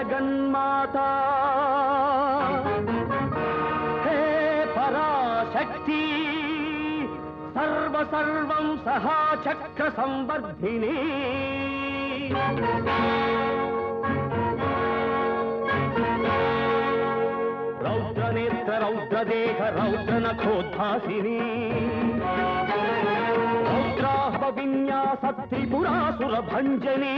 జగన్మాతా హే పరాశక్తి సర్వ సర్వం సహా చక్ర సంవర్ధిని రౌద్రనేత్ర రౌద్రదేహ రౌద్ర నఖోద్భాసిని రౌద్రాహ విన్యాస త్రిపురాసుర భంజని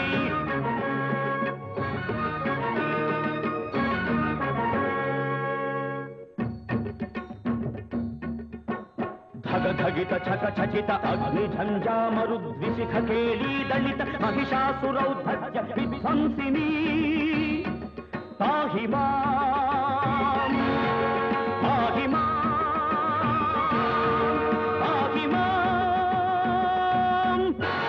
ధగ ధగిత చక చచిత అగ్ని ఝంజామరుద్విశిఖ కేళీ దళిత మహిషాసురౌధర్య విధ్వంసిని పాహి మాం పాహి మాం పాహి మాం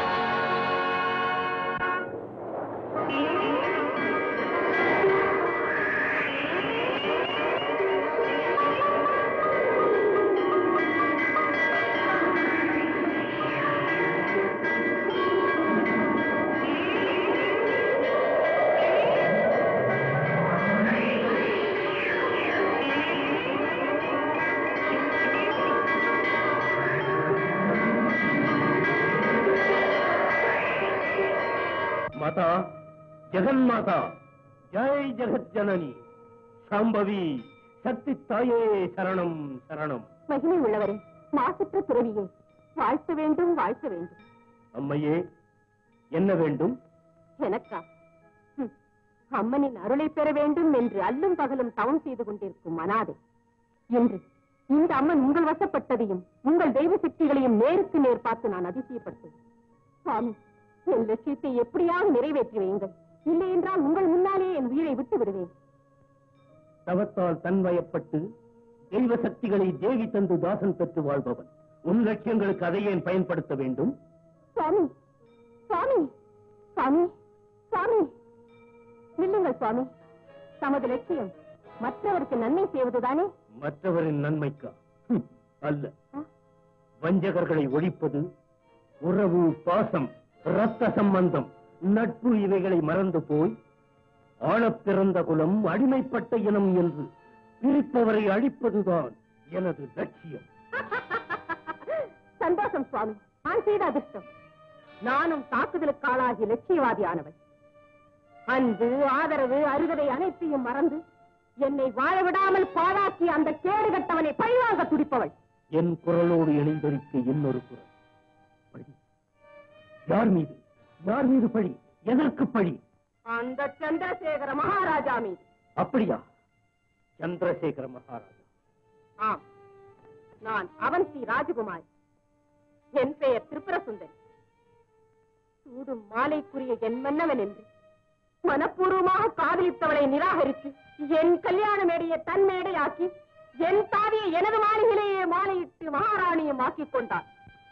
మాత జగన్మాత జై జగజ్జనని சாம்பவி சக்தி தாயே சரணம் சரணம் மகிமை உள்ளவரே மாசற்ற துறவியே வாழ்த்த வேண்டும் வாழ்த்த வேண்டும் அம்மையே என்ன வேண்டும் எனக்கா ஹம், அம்மனின் அருளை பெற வேண்டும் என்று அல்லும் பகலும் தவம் செய்து கொண்டிருக்கும் அனாதை என்று இந்த அம்மன் உங்கள் வசப்பட்டதையும் உங்கள் தெய்வ சக்திகளையும் நேருக்கு நேர் பார்த்து நான் அதிசயப்பட்டேன் சுவாமி என் லட்சியத்தை எப்படியாவது நிறைவேற்றி வையுங்கள் இல்லை என்றால் உங்கள் முன்னாலே என் உயிரை விட்டு விடுவேன் தவத்தால் தன்வயப்பட்டு தெய்வ சக்திகளை தேவி தந்து தாசன் பெற்று வாழ்பவன் உன் லட்சியங்களுக்கு அதை ஏன் பயன்படுத்த வேண்டும் சுவாமி சுவாமி சுவாமி சுவாமி நில்லுங்கள் சுவாமி தமது லட்சியம் மற்றவருக்கு நன்மை செய்வதுதானே மற்றவரின் நன்மைக்கா ஹம், அல்ல ஆ? வஞ்சகர்களை ஒழிப்பது உறவு பாசம் இரத்த சம்பந்தம் நட்பு இவைகளை மறந்து போய் ஆளப் பிறந்த குலம் அடிமைப்பட்ட இனம் என்று பிரிப்பவரை அழிப்பதுதான் எனது லட்சியம் சந்தோஷம் சுவாமி நான் செய்த அதிர்ஷ்டம் நானும் தாக்குதலுக்கு ஆளாகி லட்சியவாதியானவள் அன்பு ஆதரவு அருகதை அனைத்தையும் மறந்து என்னை வாழ விடாமல் பாழாக்கி அந்த கேடு கட்டவனை பழிவாங்க துடிப்பவள் என் குரலோடு இணைந்திருக்க இன்னொரு குரல் பழி யார் மீது யார் மீது பழி எதற்கு பழி அந்த சந்திரசேகர மகாராஜா மீது அப்படியா சந்திரசேகர மகாராஜா ஆம் நான் அவந்தி ராஜகுமாரி என் பெயர் திரிபுர சுந்தரி சூடும் மாலைக்குரிய என் மன்னவன் என்று மனப்பூர்வமாக காதலித்தவளை நிராகரித்து என் கல்யாண மேடையை தன் மேடையாக்கி என் தாவியை எனது மாளிகையிலேயே மாலையிட்டு மகாராணியும் ஆக்கிக் கொண்டார்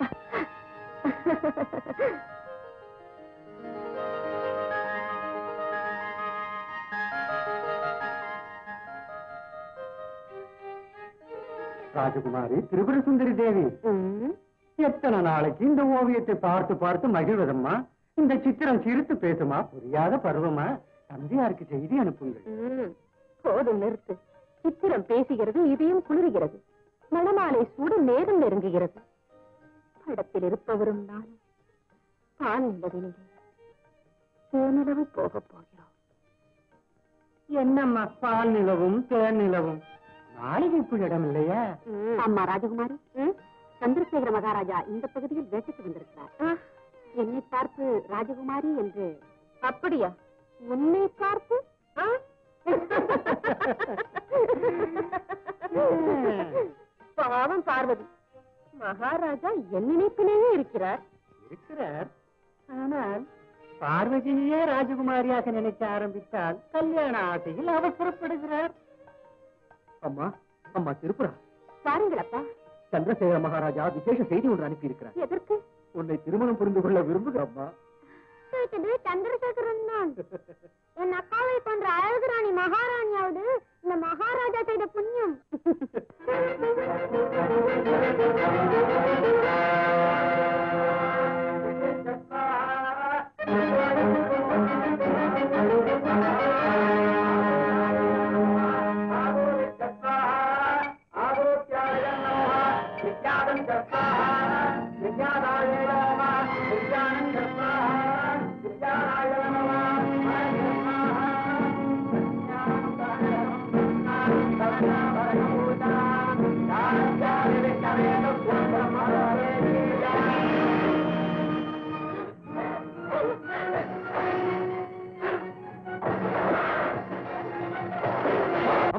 ராஜகுமாரி திரிபுர சுந்தரி தேவி ம், எத்தனை நாளைக்கு இந்த ஓவியத்தை பார்த்து பார்த்து மகிழ்வதம்மா இந்த சித்திரம் சிரித்து பேசுமா புரியாத பருவமா தந்தையாருக்கு செய்தி அனுப்புங்கள் ம், போதும் நிறுத்து சித்திரம் பேசுகிறது இதயம் குளிர்கிறது மணமாலை சூட நேரம் நெருங்குகிறது படத்தில் இருப்பவரும் நானும் பால் நிலவினிலே தேனிலவு போகப் போகிறோம் என்னம்மா பால் நிலவும் தேன் நிலவும் நாளைக்கு இடம் இல்லையா அம்மா ராஜகுமாரி சந்திரசேகர மகாராஜா இந்த பகுதியில் வேட்டைக்கு வந்திருக்கிறார் என்னை பார்த்து ராஜகுமாரி என்று அப்படியா உன்னை பார்த்து ஆ? பாவம் பார்வதி மகாராஜா என் நினைப்பிலேயே இருக்கிறார் இருக்கிறார் ஆனால் பார்வதியே ராஜகுமாரியாக நினைக்க ஆரம்பித்தால் கல்யாண ஆசையில் அவசரப்படுகிறார் அம்மா அம்மா திருப்புரா பாருங்கள் அப்பா சந்திரசேகர மகாராஜா விசேஷ செய்தி ஒன்று அனுப்பி இருக்கிறார் எதற்கு உன்னை திருமணம் புரிந்து கொள்ள விரும்புகிறேன் அம்மா கேட்டது சந்திரசேகரன் தான் என் அக்காவை போன்ற அழகு ராணி மகாராணியாவது இந்த மகாராஜா செய்த புண்ணியம்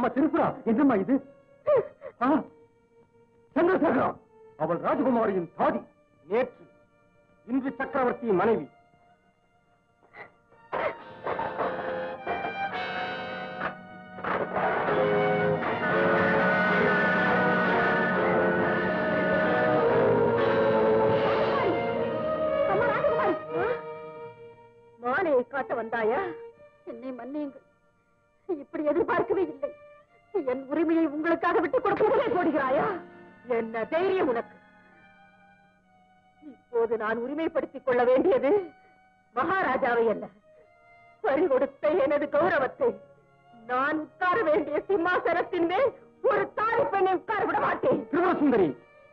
அம்மா திருப்புரா என்னம்மா இது ஆ, சந்திரசேகரா அவள் ராஜகுமாரியின் தாதி நேற்று இன்று சக்கரவர்த்தியின் மனைவி அம்மா ராஜகுமாரி மாலையை காட்ட வந்தாயா என்னை மன்னியுங்கள் இப்படி எதிர்பார்க்கவே இல்லை என் உரிமையை உங்களுக்காக விட்டுக் கொடுப்பதிலே போடுகிறாயா என்ன தைரியம் உனக்கு இப்போது நான் உரிமைப்படுத்திக் கொள்ள வேண்டியது மகாராஜாவை அல்ல பறி கொடுத்த எனது கௌரவத்தை நான் உட்கார வேண்டிய சிம்மாசனத்தின் மேல் ஒரு தாய் பெண்ணை உட்கார விட மாட்டேன் திருவசுந்தரி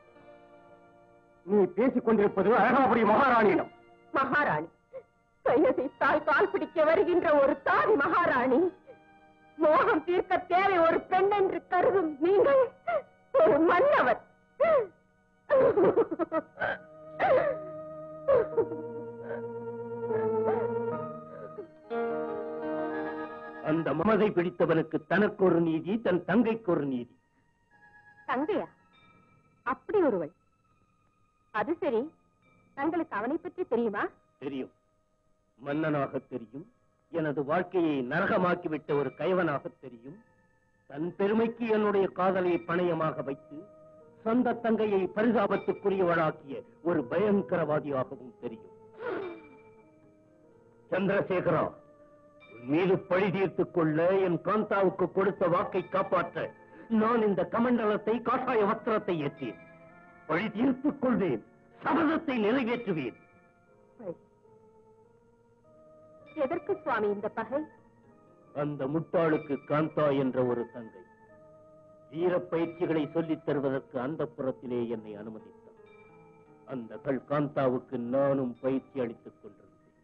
நீ பேசிக் கொண்டிருப்பது அழகாபுரி மகாராணியிடம் மகாராணி கையசைத்தால் கால் பிடிக்க வருகின்ற ஒரு தாதி மகாராணி மோகம் தீர்க்க தேவை ஒரு பெண் என்று கருதும் நீங்கள் ஒரு மன்னவர் அந்த மமதை பிடித்தவனுக்கு தனக்கு ஒரு நீதி தன் தங்கைக்கு ஒரு நீதி தங்கையா அப்படி ஒருவள் அது சரி தங்களுக்கு அவனை பற்றி தெரியுமா தெரியும் மன்னனாக தெரியும் எனது வாழ்க்கையை நரகமாக்கிவிட்ட ஒரு கைவனாக தெரியும் தன் பெருமைக்கு என்னுடைய காதலை பணயமாக வைத்து சொந்த தங்கையை பரிதாபத்துக்குரியவளாக்கிய ஒரு பயங்கரவாதியாகவும் தெரியும் சந்திரசேகரா உன் மீது பழி தீர்த்துக் கொள்ள என் காந்தாவுக்கு கொடுத்த வாக்கை காப்பாற்ற நான் இந்த கமண்டலத்தை காஷாய வஸ்திரத்தை ஏற்றேன் பழி தீர்த்துக் கொள்வேன் சபதத்தை நிறைவேற்றுவேன் எதற்கு சுவாமி இந்த பகை அந்த முட்டாளுக்கு காந்தா என்ற ஒரு தங்கை வீரப் பயிற்சிகளை சொல்லித் தருவதற்கு அந்த புறத்திலே என்னை அனுமதித்தார் அந்த கள் காந்தாவுக்கு நானும் பயிற்சி அளித்துக் கொண்டிருந்தேன்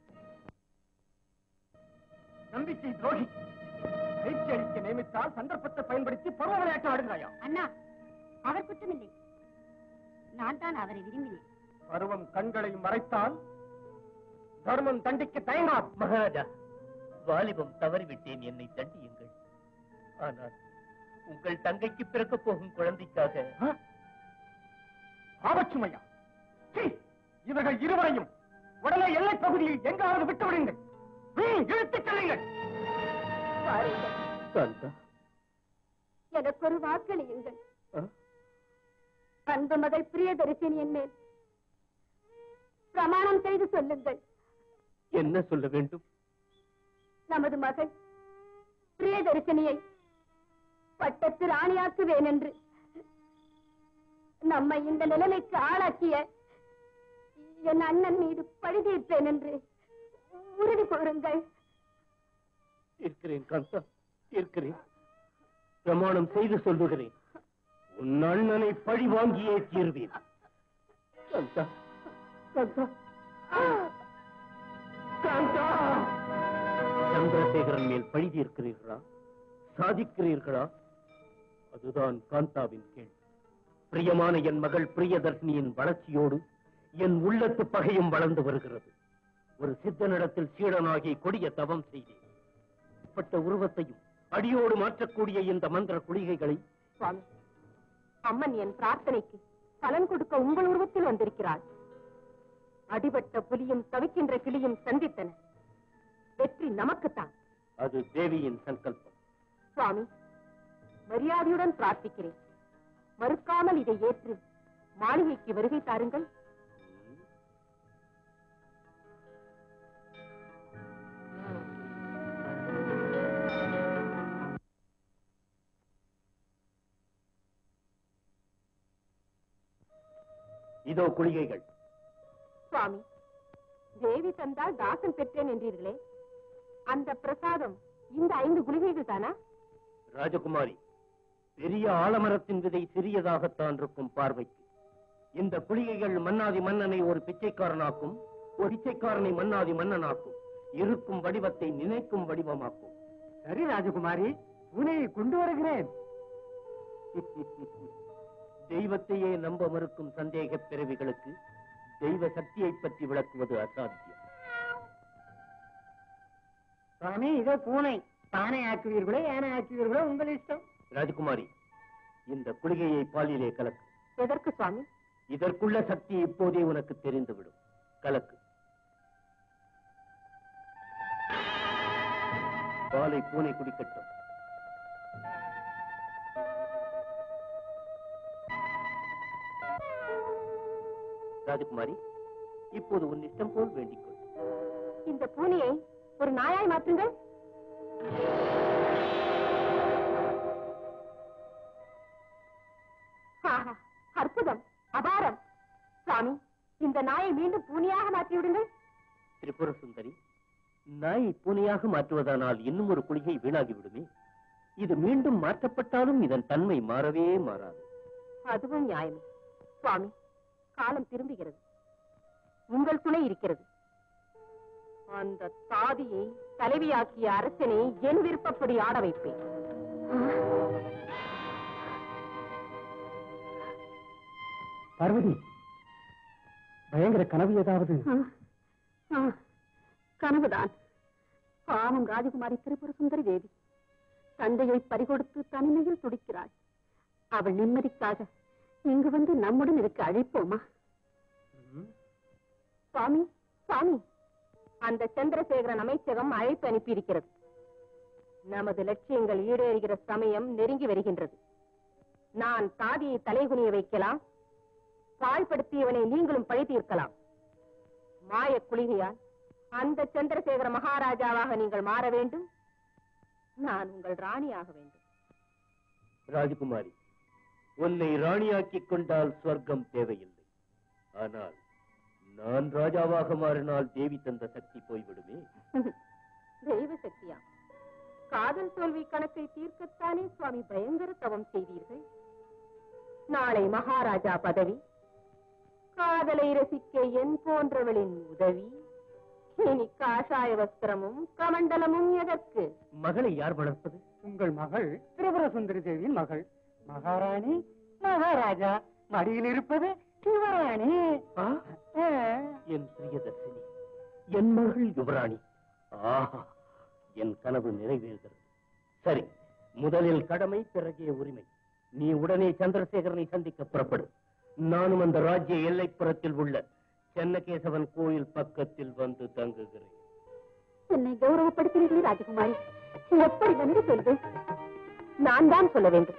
நம்பிக்கை துரோகி பயிற்சி அளிக்க நியமித்தால் சந்தர்ப்பத்தை பயன்படுத்தி பருவ விளையாட்டு ஆடுகிறாயா அண்ணா அவர் குற்றமில்லை நான் தான் அவரை விரும்பினேன் பருவம் கண்களை மறைத்தால் தர்மம் தண்டிக்க தயங்காது மகாராஜா வாலிபம் தவறிவிட்டேன் என்னை தண்டியுங்கள் ஆனால் உங்கள் தங்கைக்கு பிறக்கப் போகும் குழந்தைக்காக ஆபச்சுமையா சீ! இவர்கள் இருவரையும் உடனே எல்லைப் பகுதியில் எங்காவது விட்டு விடுங்கள் ம், இழுத்துச் செல்லுங்கள் பாருங்கள் காந்தா எனக்கு ஒரு வாக்களியுங்கள் ஆ? அன்பு மகள் பிரியதரிசினியின் மேல் பிரமாணம் செய்து சொல்லுங்கள் என்ன சொல்ல வேண்டும் நமது மகள் பிரியதரிசனியை பட்டத்து ராணியாக்குவேன் என்று நம்மை இந்த நிலைமைக்கு ஆளாக்கிய என் அண்ணன் மீது பழி தீர்ப்பேன் என்று உறுதி கூறுங்கள் இருக்கிறேன் காந்தா இருக்கிறேன் பிரமாணம் செய்து சொல்லுகிறேன் உன் அண்ணனை பழி வாங்கியே தீர்வேன் காந்தா காந்தா காந்தா சந்திரசேகரன் மேல் பழி தீர்க்கிறீர்களா சாதிக்கிறீர்களா அதுதான் காந்தாவின் கேள்வி பிரியமான என் மகள் பிரியதர்ஷினியின் வளர்ச்சியோடு என் உள்ளத்து பகையும் வளர்ந்து வருகிறது ஒரு சித்தனிடத்தில் சீடனாகி கொடிய தவம் செய்தேன் பட்ட உருவத்தையும் அடியோடு மாற்றக்கூடிய இந்த மந்திர குளிகைகளை சுவாமி அம்மன் என் பிரார்த்தனைக்கு பலன் கொடுக்க உங்கள் உருவத்தில் வந்திருக்கிறாள் அடிபட்ட புலியும் தவிக்கின்ற கிளியும் சந்தித்தன வெற்றி நமக்குத்தான் அது தேவியின் சங்கல்பம் சுவாமி மரியாதையுடன் பிரார்த்திக்கிறேன் மறுக்காமல் இதை ஏற்று மாளிகைக்கு வருகை தாருங்கள் இதோ குளிகைகள் சுவாமி தேவி தந்தால் தாசன் பெற்றேன் என்றீர்களே அந்த பிரசாதம் இந்த ஐந்து குளிகைகள் தானா ராஜகுமாரி பெரிய ஆலமரத்தின் விதை சிறியதாகத்தான் இருக்கும் பார்வைக்கு இந்த குளிகைகள் மன்னாதி மன்னனை ஒரு பிச்சைக்காரனாக்கும் ஒரு பிச்சைக்காரனை மன்னாதி மன்னனாக்கும் இருக்கும் வடிவத்தை நினைக்கும் வடிவமாக்கும் சரி ராஜகுமாரி பூனையை கொண்டு வருகிறேன் தெய்வத்தையே நம்ப மறுக்கும் சந்தேக பிறவிகளுக்கு தெய்வ சக்தியை பற்றி விளக்குவது அசாத்தியம் சுவாமி இதோ பூனை பானை ஆக்குவீர்களோ யானை ஆக்குவீர்களோ உங்கள் இஷ்டம் ராஜகுமாரி இந்த குளிகையை பாலிலே கலக்கு எதற்கு சுவாமி இதற்குள்ள சக்தி இப்போதே உனக்கு தெரிந்துவிடும் கலக்கு பாலை பூனை குடிக்கட்டும் ராஜகுமாரி இப்போது உன் இஷ்டம் போல் வேண்டிக் கொள் இந்த பூனையை ஒரு நாயாய் மாற்றுங்கள் ஆஹா, அற்புதம் அபாரம் சுவாமி இந்த நாயை மீண்டும் பூனையாக மாற்றி விடுங்கள் திரிபுர சுந்தரி நாயை பூனையாக மாற்றுவதானால் இன்னும் ஒரு குளிகை வீணாகி விடுமே இது மீண்டும் மாற்றப்பட்டாலும் இதன் தன்மை மாறவே மாறாது அதுவும் நியாயமே சுவாமி காலம் திரும்புகிறது உங்கள் துணை இருக்கிறது அந்த தாதியை தலைவியாக்கிய அரசனை என் விருப்பப்படி ஆட வைப்பேன் பார்வதி பயங்கர கனவு ஏதாவது கனவுதான் பாவம் ராஜகுமாரி திரிபுர சுந்தரி தேவி தந்தையை பறிகொடுத்து தனிமையில் துடிக்கிறாள் அவள் நிம்மதிக்காக இங்கு வந்து நம்முடன் இருக்க அழைப்போமா சுவாமி சுவாமி அந்த சந்திரசேகரன் அமைச்சகம் அழைப்பு அனுப்பியிருக்கிறது நமது லட்சியங்கள் ஈடேறுகிற சமயம் நெருங்கி வருகின்றது நான் தாதியை தலைகுனிய வைக்கலாம் பாழ்படுத்தியவனை நீங்களும் பழி தீர்க்கலாம் மாய குளிகையால் அந்த சந்திரசேகர மகாராஜாவாக நீங்கள் மாற வேண்டும் நான் உங்கள் ராணியாக வேண்டும் ராஜகுமாரி உன்னை ராணியாக்கிக் கொண்டால் ஸ்வர்க்கம் தேவையில்லை ஆனால் நான் ராஜாவாக மாறினால் தேவி தந்த சக்தி போய்விடுமே தெய்வ சக்தியா காதல் தோல்வி கணக்கை தீர்க்கத்தானே சுவாமி பயங்கர தவம் செய்தீர்கள் நாளை மகாராஜா பதவி காதலை ரசிக்க என் போன்றவளின் உதவி இனி காஷாய வஸ்திரமும் கமண்டலமும் எதற்கு மகளை யார் வளர்ப்பது உங்கள் மகள் திரிபுர சுந்தரி தேவியின் மகள் மகாராணி மகாராஜா மடியில் இருப்பது சிவராணி ஆ, ஆ. என் பிரியதர்சினி என் மகள் யுவராணி ஆஹா என் கனவு நிறைவேறுகிறது சரி முதலில் கடமை பிறகே உரிமை நீ உடனே சந்திரசேகரனை சந்திக்க புறப்படு நானும் அந்த ராஜ்ய எல்லைப்புறத்தில் உள்ள சென்னகேசவன் கோயில் பக்கத்தில் வந்து தங்குகிறேன் என்னை கௌரவப்படுத்தினீர்களே ராஜகுமாரி எப்படி நன்றி சொல்வேன் நான் தான் சொல்ல வேண்டும்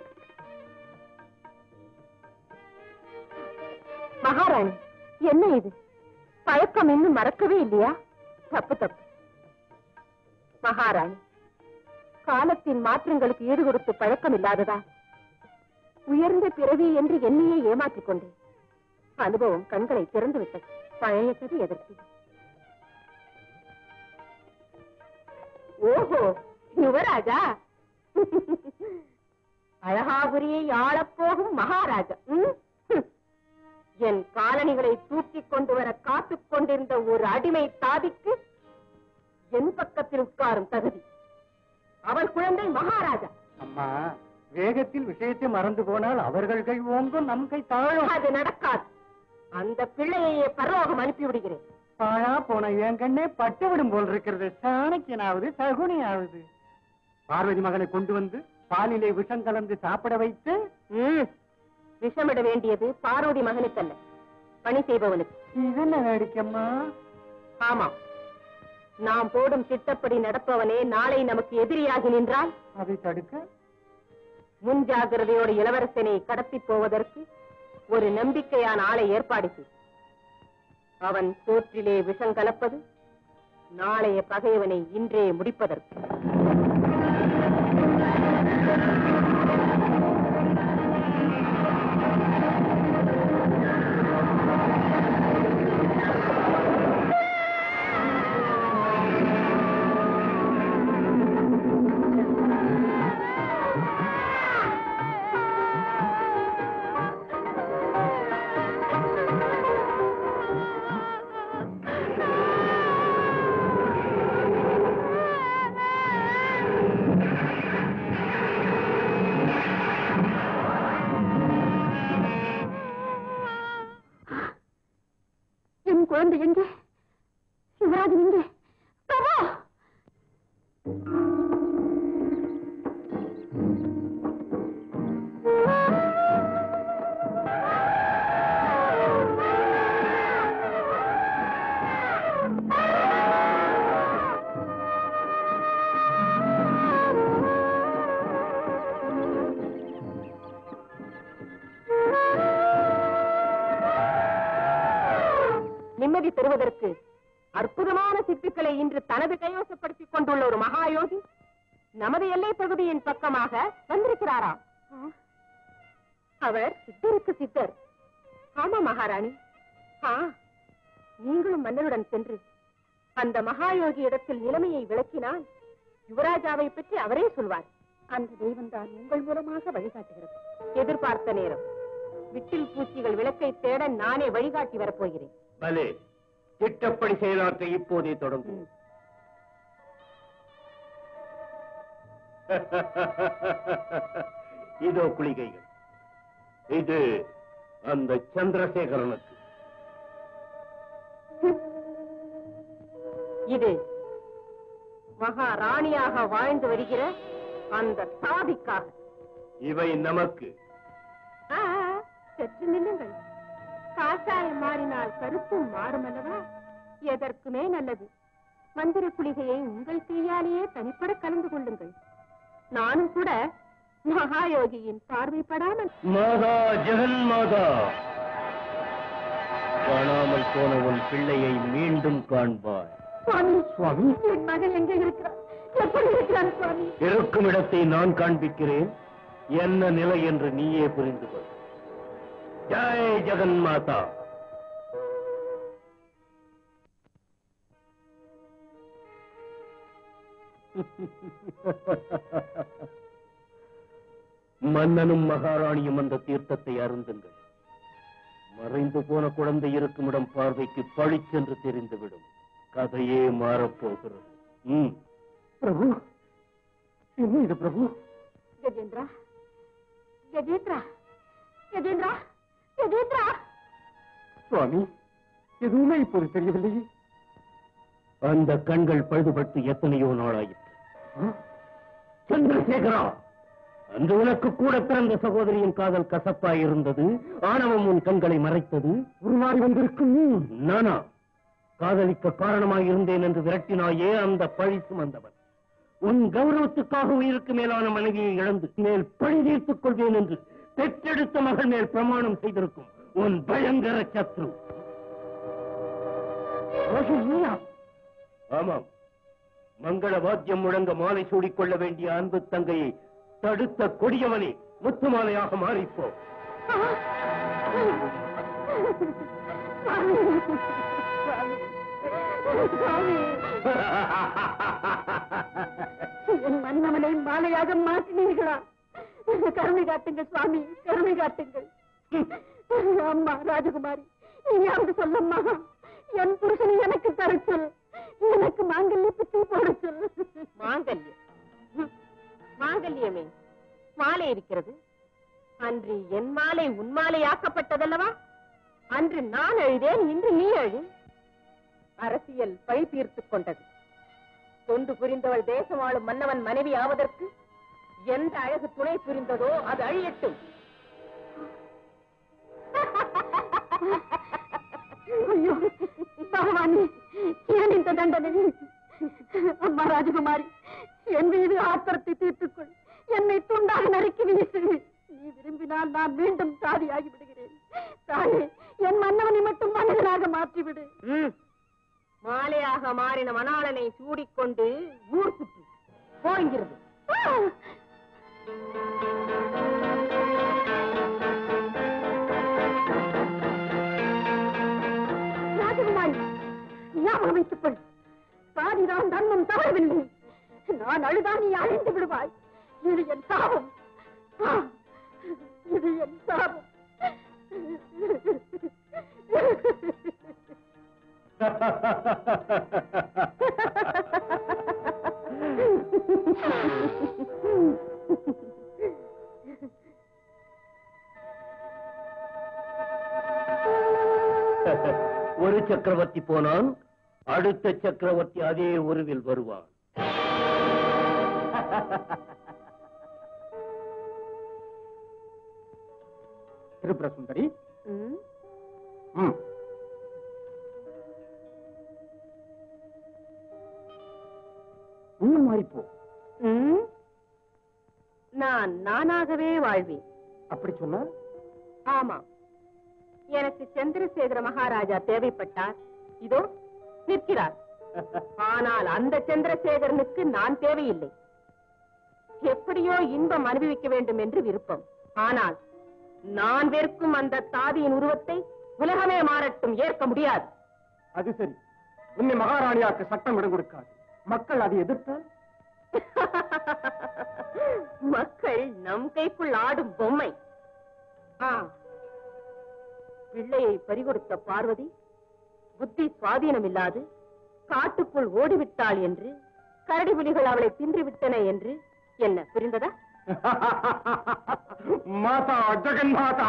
மகாராணி என்ன இது பழக்கம் இன்னும் மறக்கவே இல்லையா தப்பு தப்பு மகாராணி காலத்தின் மாற்றங்களுக்கு ஈடு கொடுத்து பழக்கம் இல்லாததா உயர்ந்த பிறவி என்று என்னையே ஏமாற்றிக் கொண்டேன் அனுபவம் கண்களை திறந்து விட்டது பழையது எதற்கு ஓஹோ யுவராஜா அழகாபுரியை ஆளப்போகும் மகாராஜா ம்? ஹம். என் காலணிகளை தூக்கிக் கொண்டு வர காத்துக் கொண்டிருந்த ஒரு அடிமை தாதிக்கு என் பக்கத்தில் உட்காரும் தகுதி அவள் குழந்தை மகாராஜா அம்மா வேகத்தில் விஷயத்தை மறந்து போனால் அவர்கள் கை ஓங்கும் நம் கை தாழும் அது நடக்காது அந்த பிள்ளையையே பரலோகம் அனுப்பி விடுகிறேன் பாழா போன என் கண்ணே பட்டு விடும் போல் இருக்கிறது சாணக்கியனாவது சகுனியாவது பார்வதி மகனை கொண்டு வந்து பாலிலே விஷம் கலந்து சாப்பிட வைத்து ம். விஷமிட வேண்டியது பார்வதி மகனுக்கல்ல பணி செய்பவனுக்கு இதென்ன வேடிக்கைம்மா ஆமாம் நாம் போடும் திட்டப்படி நடப்பவனே நாளை நமக்கு எதிரியாகி நின்றால் அதை தடுக்க முன் ஜாகிரதையோடு இளவரசனை கடத்தி போவதற்கு ஒரு நம்பிக்கையான ஆளை ஏற்பாடு செய் அவன் சோற்றிலே விஷம் கலப்பது நாளைய பகைவனை இன்றே முடிப்பதற்கு நாட்டை இன்று தனது கைவசப்படுத்திக் கொண்டுள்ள ஒரு மகாயோகி நமது எல்லை பகுதியின் பக்கமாக வந்திருக்கிறாராம் அவர் சித்தருக்கு சித்தர் ஆமா மகாராணி ஆ நீங்களும் மன்னருடன் சென்று அந்த மகாயோகி இடத்தில் நிலைமையை விளக்கினால் யுவராஜாவை பற்றி அவரே சொல்வார் அந்த தெய்வம் தான் உங்கள் மூலமாக வழிகாட்டுகிறது எதிர்பார்த்த நேரம் விட்டில் பூச்சிகள் விளக்கை தேட நானே வழிகாட்டி வரப்போகிறேன் பலே திட்டப்படி செயலாற்ற இப்போதே தொடங்கும் இதோ குளிகைகள் இது அந்த சந்திரசேகரனுக்கு இது மகாராணியாக வாழ்ந்து வருகிற அந்த சாதிக்காக இவை நமக்கு ஆ, சற்று நில்லுங்கள் காஷாயம் மாறினால் கருப்பும் மாறும் அல்லவா எதற்குமே நல்லது மந்திர குளிகையை உங்கள் கையாலேயே தனிப்பட கலந்து கொள்ளுங்கள் நானும் கூட மகாயோகியின் பார்வைப்படாமல் மாதா ஜெகன் மாதா காணாமல் போன உன் பிள்ளையை மீண்டும் காண்பாய் சுவாமி சுவாமி என் மகன் எங்கே இருக்கிறார் எப்படி இருக்கிறான் சுவாமி இருக்கும் இடத்தை நான் காண்பிக்கிறேன் என்ன நிலை என்று நீயே புரிந்து கொள் ஜெய் ஜெகன் மாதா மன்னனும் மகாராணியும் அந்த தீர்த்தத்தை அருந்துங்கள் மறைந்து போன குழந்தை இருக்கும் இடம் பார்வைக்கு பழிச்சென்று தெரிந்துவிடும் கதையே மாறப்போகிறது ம் பிரபு என்ன இது பிரபு கஜேந்திரா கஜேந்திரா கஜேந்திரா கஜேந்திரா சுவாமி எதுவுமே இப்போது தெரியவில்லையே அந்த கண்கள் பழுதுபட்டு எத்தனையோ நாளாயிற்று ஆ? சந்திரசேகரா அன்று உனக்கு கூட பிறந்த சகோதரியின் காதல் கசப்பாய் இருந்தது ஆணவம் உன் கண்களை மறைத்தது உருமாறி வந்திருக்கும் நீ நானா காதலிக்க காரணமாய் இருந்தேன் என்று விரட்டினாயே அந்த பழி சுமந்தவன் உன் கௌரவத்துக்காக உயிருக்கு மேலான மனைவியை இழந்து மேல் பழி தீர்த்துக் கொள்வேன் என்று பெற்றெடுத்த மகள் மேல் பிரமாணம் செய்திருக்கும் உன் பயங்கர சத்ரு ரோஷி நீயா ஆமாம் மங்கள வாத்தியம் முழங்க மாலை சூடிக்கொள்ள வேண்டிய அன்பு தங்கையை தடுத்த கொடியவனே முத்துமாலையாக மாறிப்போ என் மன்னவனை மாலையாக மாற்றினீர்களா கருணை காட்டுங்கள் சுவாமி கருணை காட்டுங்கள் அம்மா ராஜகுமாரி நீயாவது சொல்லம்மா என் புருஷனை எனக்கு தர சொல் எனக்கு மாங்கல்ய புத்தி போட சொல் மாங்கல்யம் ஹம், மாங்கல்யமே மாலை இருக்கிறது அன்று என் மாலை உன் மாலையாக்கப்பட்டதல்லவா அன்று நான் அழுதேன் இன்று நீ அழு அரசியல் பழி தீர்த்துக் கொண்டது தொண்டு புரிந்தவள் தேசம் ஆளும் மன்னவன் மனைவி ஆவதற்கு எந்த அழகு துணை புரிந்ததோ அது அழியட்டும் ஐயோ பகவானே ஏன் இந்த தண்டனை அம்மா ராஜகுமாரி என் மீது ஆத்திரத்தை தீர்த்துக்கொள் என்னை துண்டாக நறுக்கி வீசு நீ விரும்பினால் நான் மீண்டும் தாதியாகி விடுகிறேன் தாயே என் மன்னவனை மட்டும் மனிதனாக மாற்றிவிடு மாலையாக மாறின மணாளனை சூடிக்கொண்டு ஊர் சுற்று போங்கிறது ராஜகுமாரி ஞாபகம் வைத்துக் கொள் சாதிதான் தர்மம் தவறவில்லை நான் அழுதான் நீ அழிந்து விடுவாய் இது என் சாபம் ஆ, இது என் சாபம் ஒரு சக்கரவர்த்தி போனான் அடுத்த சக்கரவர்த்தி அதே உருவில் வருவான் திருப்புர சுந்தரி ம், ம். இன்னும் மாறிப்போ ம். நான் நானாகவே வாழ்வேன் அப்படி சொன்னா ஆமா எனக்கு சந்திரசேகர மகாராஜா தேவைப்பட்டார் இதோ நிற்கிறார் ஆனால் அந்த சந்திரசேகரனுக்கு நான் தேவையில்லை எப்படியோ இன்பம் அனுபவிக்க வேண்டும் என்று விருப்பம் ஆனால் நான் வெறுக்கும் அந்த தாதியின் உருவத்தை உலகமே மாறட்டும் ஏற்க முடியாது அது சரி உன்னை மகாராணியாக்கு சட்டம் இடம் கொடுக்காது மக்கள் அதை எதிர்த்தால் மக்கள் நம் கைக்குள் ஆடும் பொம்மை ஆ, பிள்ளையை பறிகொடுத்த பார்வதி புத்தி சுவாதீனம் இல்லாது காட்டுக்குள் ஓடிவிட்டாள் என்று கரடி புலிகள் அவளை தின்றுவிட்டன என்று என்ன புரிந்ததா மாதா ஜெகன் மாதா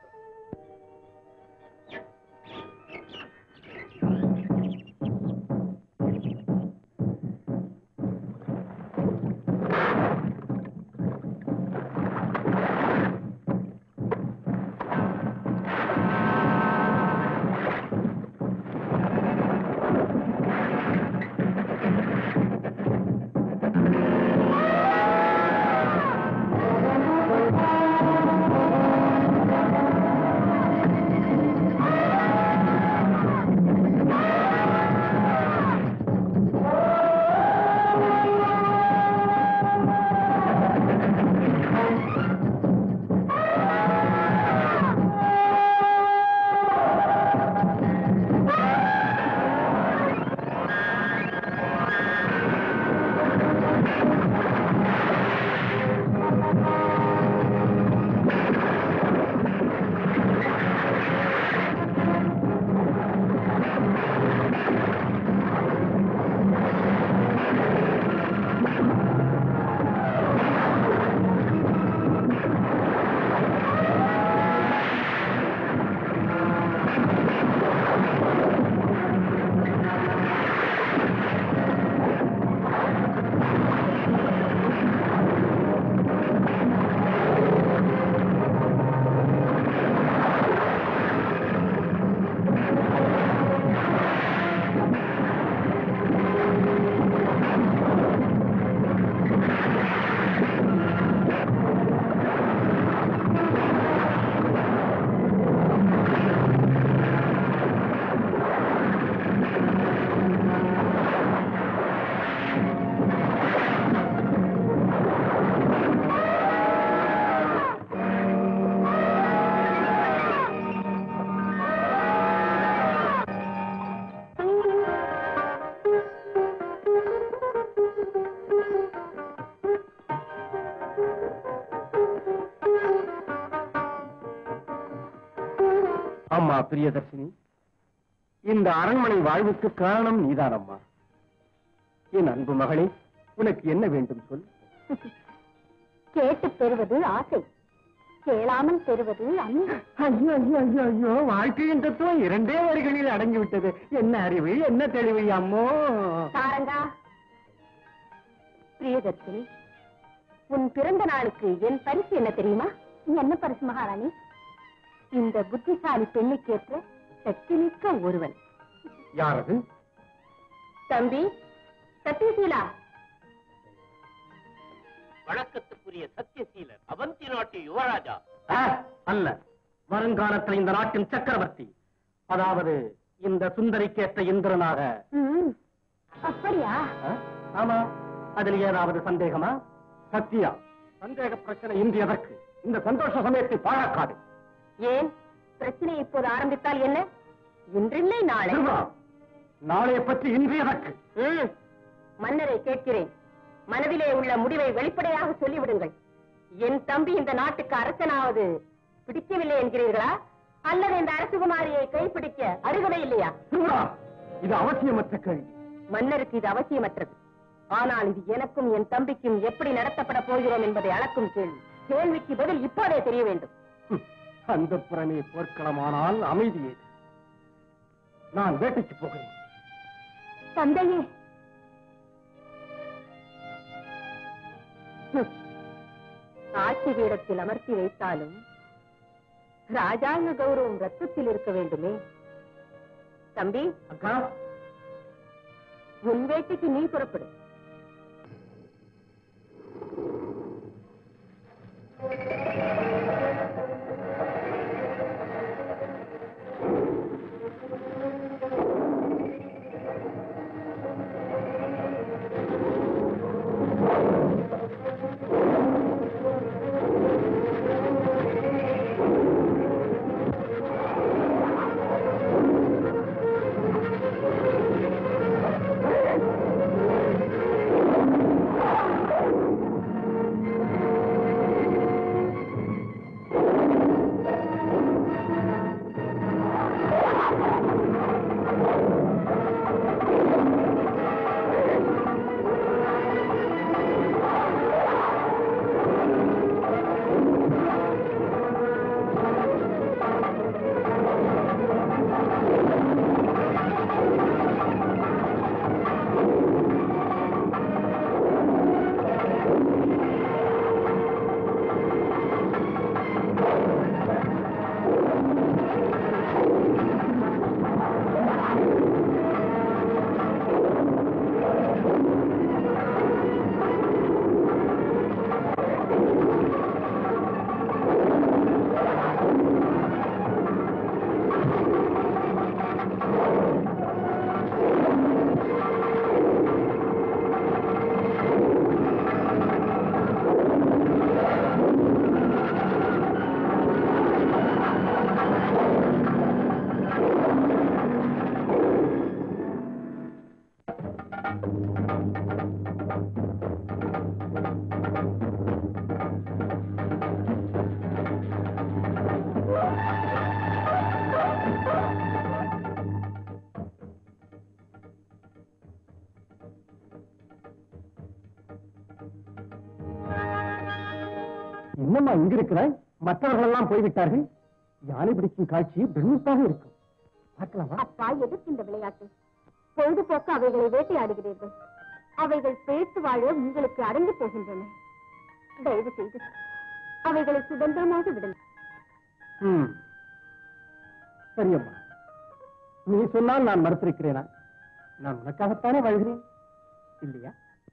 அம்மா பிரியதர்ஷினி இந்த அரண்மனை வாழ்வுக்கு காரணம் நீதானம்மா என் அன்பு மகளே உனக்கு என்ன வேண்டும் சொல் கேட்டு பெறுவது ஆசை கேளாமல் பெறுவது அன்பு ஐயோ ஐயோ ஐயோ ஐயோ வாழ்க்கையின் தத்துவம் இரண்டே வரிகளில் அடங்கி விட்டது என்ன அறிவு என்ன தெளிவு அம்மோ சாரங்கா பிரியதர்ஷினி உன் பிறந்த நாளுக்கு என் பரிசு என்ன தெரியுமா என்ன பரிசு மகாராணி இந்த புத்திசாலி பெண்ணுக்கேற்ற சக்தி மிக்க ஒருவன் யாரது தம்பி சத்யசீலா வழக்கத்துக்குரிய சத்தியசீலர் அவந்தி நாட்டு யுவராஜா ஆ, அல்ல வருங்காலத்தில் இந்த நாட்டின் சக்கரவர்த்தி அதாவது இந்த சுந்தரிக்கேற்ற இந்திரனாக ம், அப்படியா ஆ, ஆமா அதில் ஏதாவது சந்தேகமா சத்தியா சந்தேக பிரச்சனை இன்று எதற்கு இந்த சந்தோஷ சமயத்தை பாழாக்காது ஏன் பிரச்சனை இப்போது ஆரம்பித்தால் என்ன இன்றில்லை நாளை திருவா, நாளைய பற்றி இன்று எதற்கு ம், மன்னரை கேட்கிறேன் மனதிலே உள்ள முடிவை வெளிப்படையாக சொல்லிவிடுங்கள் என் தம்பி இந்த நாட்டுக்கு அரசனாவது பிடிக்கவில்லை என்கிறீர்களா அல்லது இந்த அரசகுமாரியை கைப்பிடிக்க அருகதை இல்லையா திருவா, இது அவசியமற்ற கேள்வி மன்னருக்கு இது அவசியமற்றது ஆனால் இது எனக்கும் என் தம்பிக்கும் எப்படி நடத்தப்பட போகிறோம் என்பதை அளக்கும் கேள்வி கேள்விக்கு பதில் இப்போதே தெரிய வேண்டும் அந்த புறமே போர்க்களமானால் அமைதியே நான் வேட்டைக்கு போகிறேன் தந்தையே ஹம். ஆட்சி பீடத்தில் அமர்த்தி வைத்தாலும் ராஜாங்க கௌரவம் ரத்தத்தில் இருக்க வேண்டுமே தம்பி அக்கா உன் வேட்டைக்கு நீ புறப்படு என்னம்மா இங்க இருக்கிறாய் மற்றவர்கள் எல்லாம் போய்விட்டார்கள் யானை பிடிக்கும் காட்சி பிரமிப்பாக இருக்கும் பார்க்கலாமா அப்பா எதற்கு இந்த விளையாட்டு பொழுதுபோக்கு அவைகளை வேட்டையாடுகிறீர்கள் அவைகள் பிழைத்து வாழ உங்களுக்கு அடங்கி போகின்றன தயவு செய்து அவைகளை சுதந்திரமாக விடுங்கள் ம். சரியம்மா நீ சொன்னால் நான் மறுத்திருக்கிறேனா நான் உனக்காகத்தானே வாழ்கிறேன் இல்லையா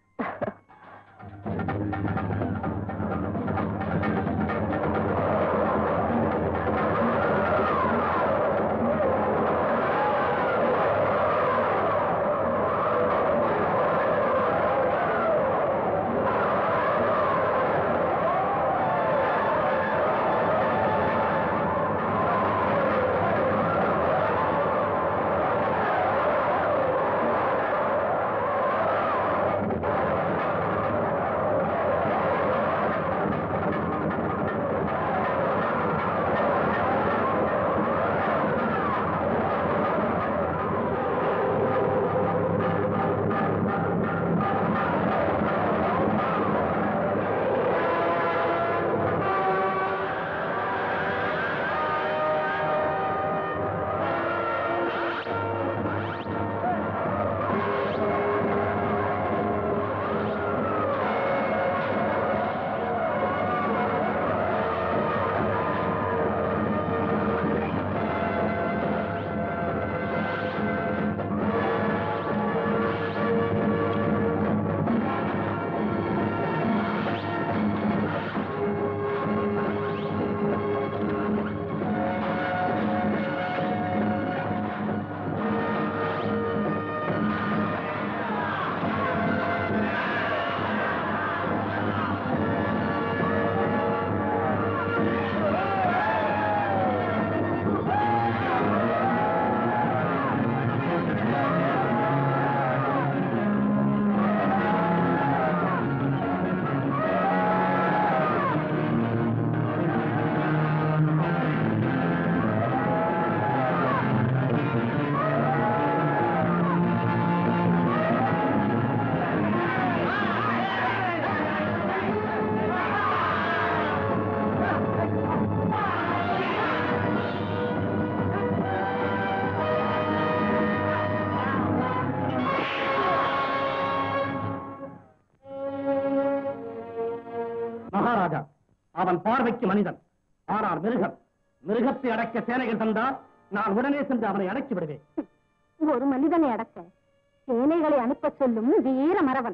மகாராஜா அவன் பார்வைக்கு மனிதன் ஆனால் மிருகம் மிருகத்தை அடக்க சேனைகள் தந்தால் நான் உடனே சென்று அவனை அடக்கி விடுவேன் ஒரு மனிதனை அடக்க சேனைகளை அனுப்ப சொல்லும் வீர மறவன்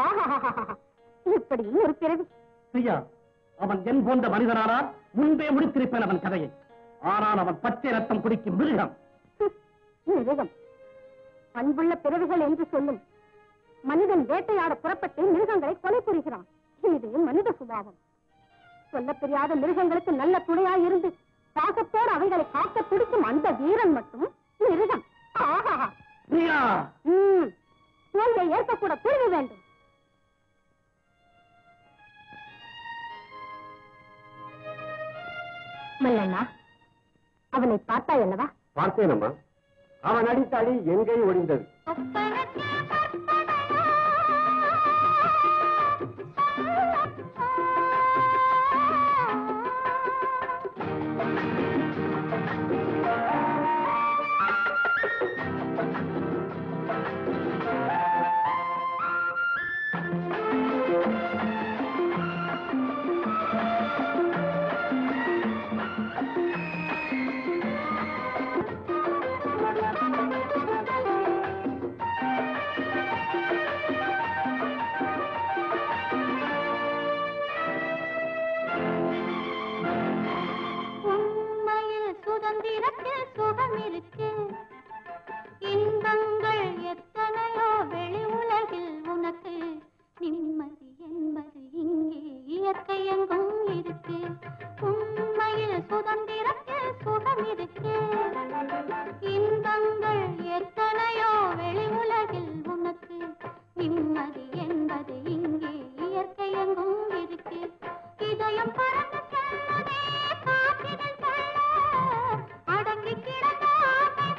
இப்படி ஒரு பிறவி பிரியா அவன் என் போன்ற மனிதனானால் முன்பே முடித்திருப்பேன் அவன் கதையை ஆனால் அவன் பச்சை ரத்தம் குடிக்கும் மிருகம் மிருகம் அன்புள்ள பிறவிகள் என்று சொல்லும் மனிதன் வேட்டையாட புறப்பட்டு மிருகங்களை கொலை புரிகிறான் இது மனித சுபாவம் சொல்லத் தெரியாத மிருகங்களுக்கு நல்ல துணையாய் இருந்து பாசத்தோடு அவைகளை காக்க துடிக்கும் அந்த வீரன் மட்டும் மிருகம் ஆஹா பிரியா ம் தோல்வியை ஏற்கக்கூட துணிவு வேண்டும் மல்லண்ணா அவனை பார்த்தாய் அல்லவா பார்த்தேனம்மா அவன் அடித்த அடி எங்கை ஒழிந்தது உண்மையில் சுதந்திரத்தில் சுகம் இருக்கு இன்பங்கள் எத்தனையோ வெளி உலகில் உனக்கு நிம்மதி என்பது இங்கே இயற்கை எங்கும் இருக்கு உண்மையில் சுதந்திரத்தில் சுகம் இருக்கு இன்பங்கள் எத்தனையோ வெளி உலகில் உனக்கு நிம்மதி என்பது இங்கே இயற்கை எங்கும் இருக்கு இதயம் பறந்து செல்லுதே காற்றினில் தள்ள அடங்கி கிடந்த ஆசை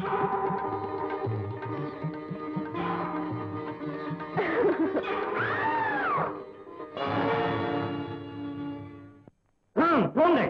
ம், போங்கள்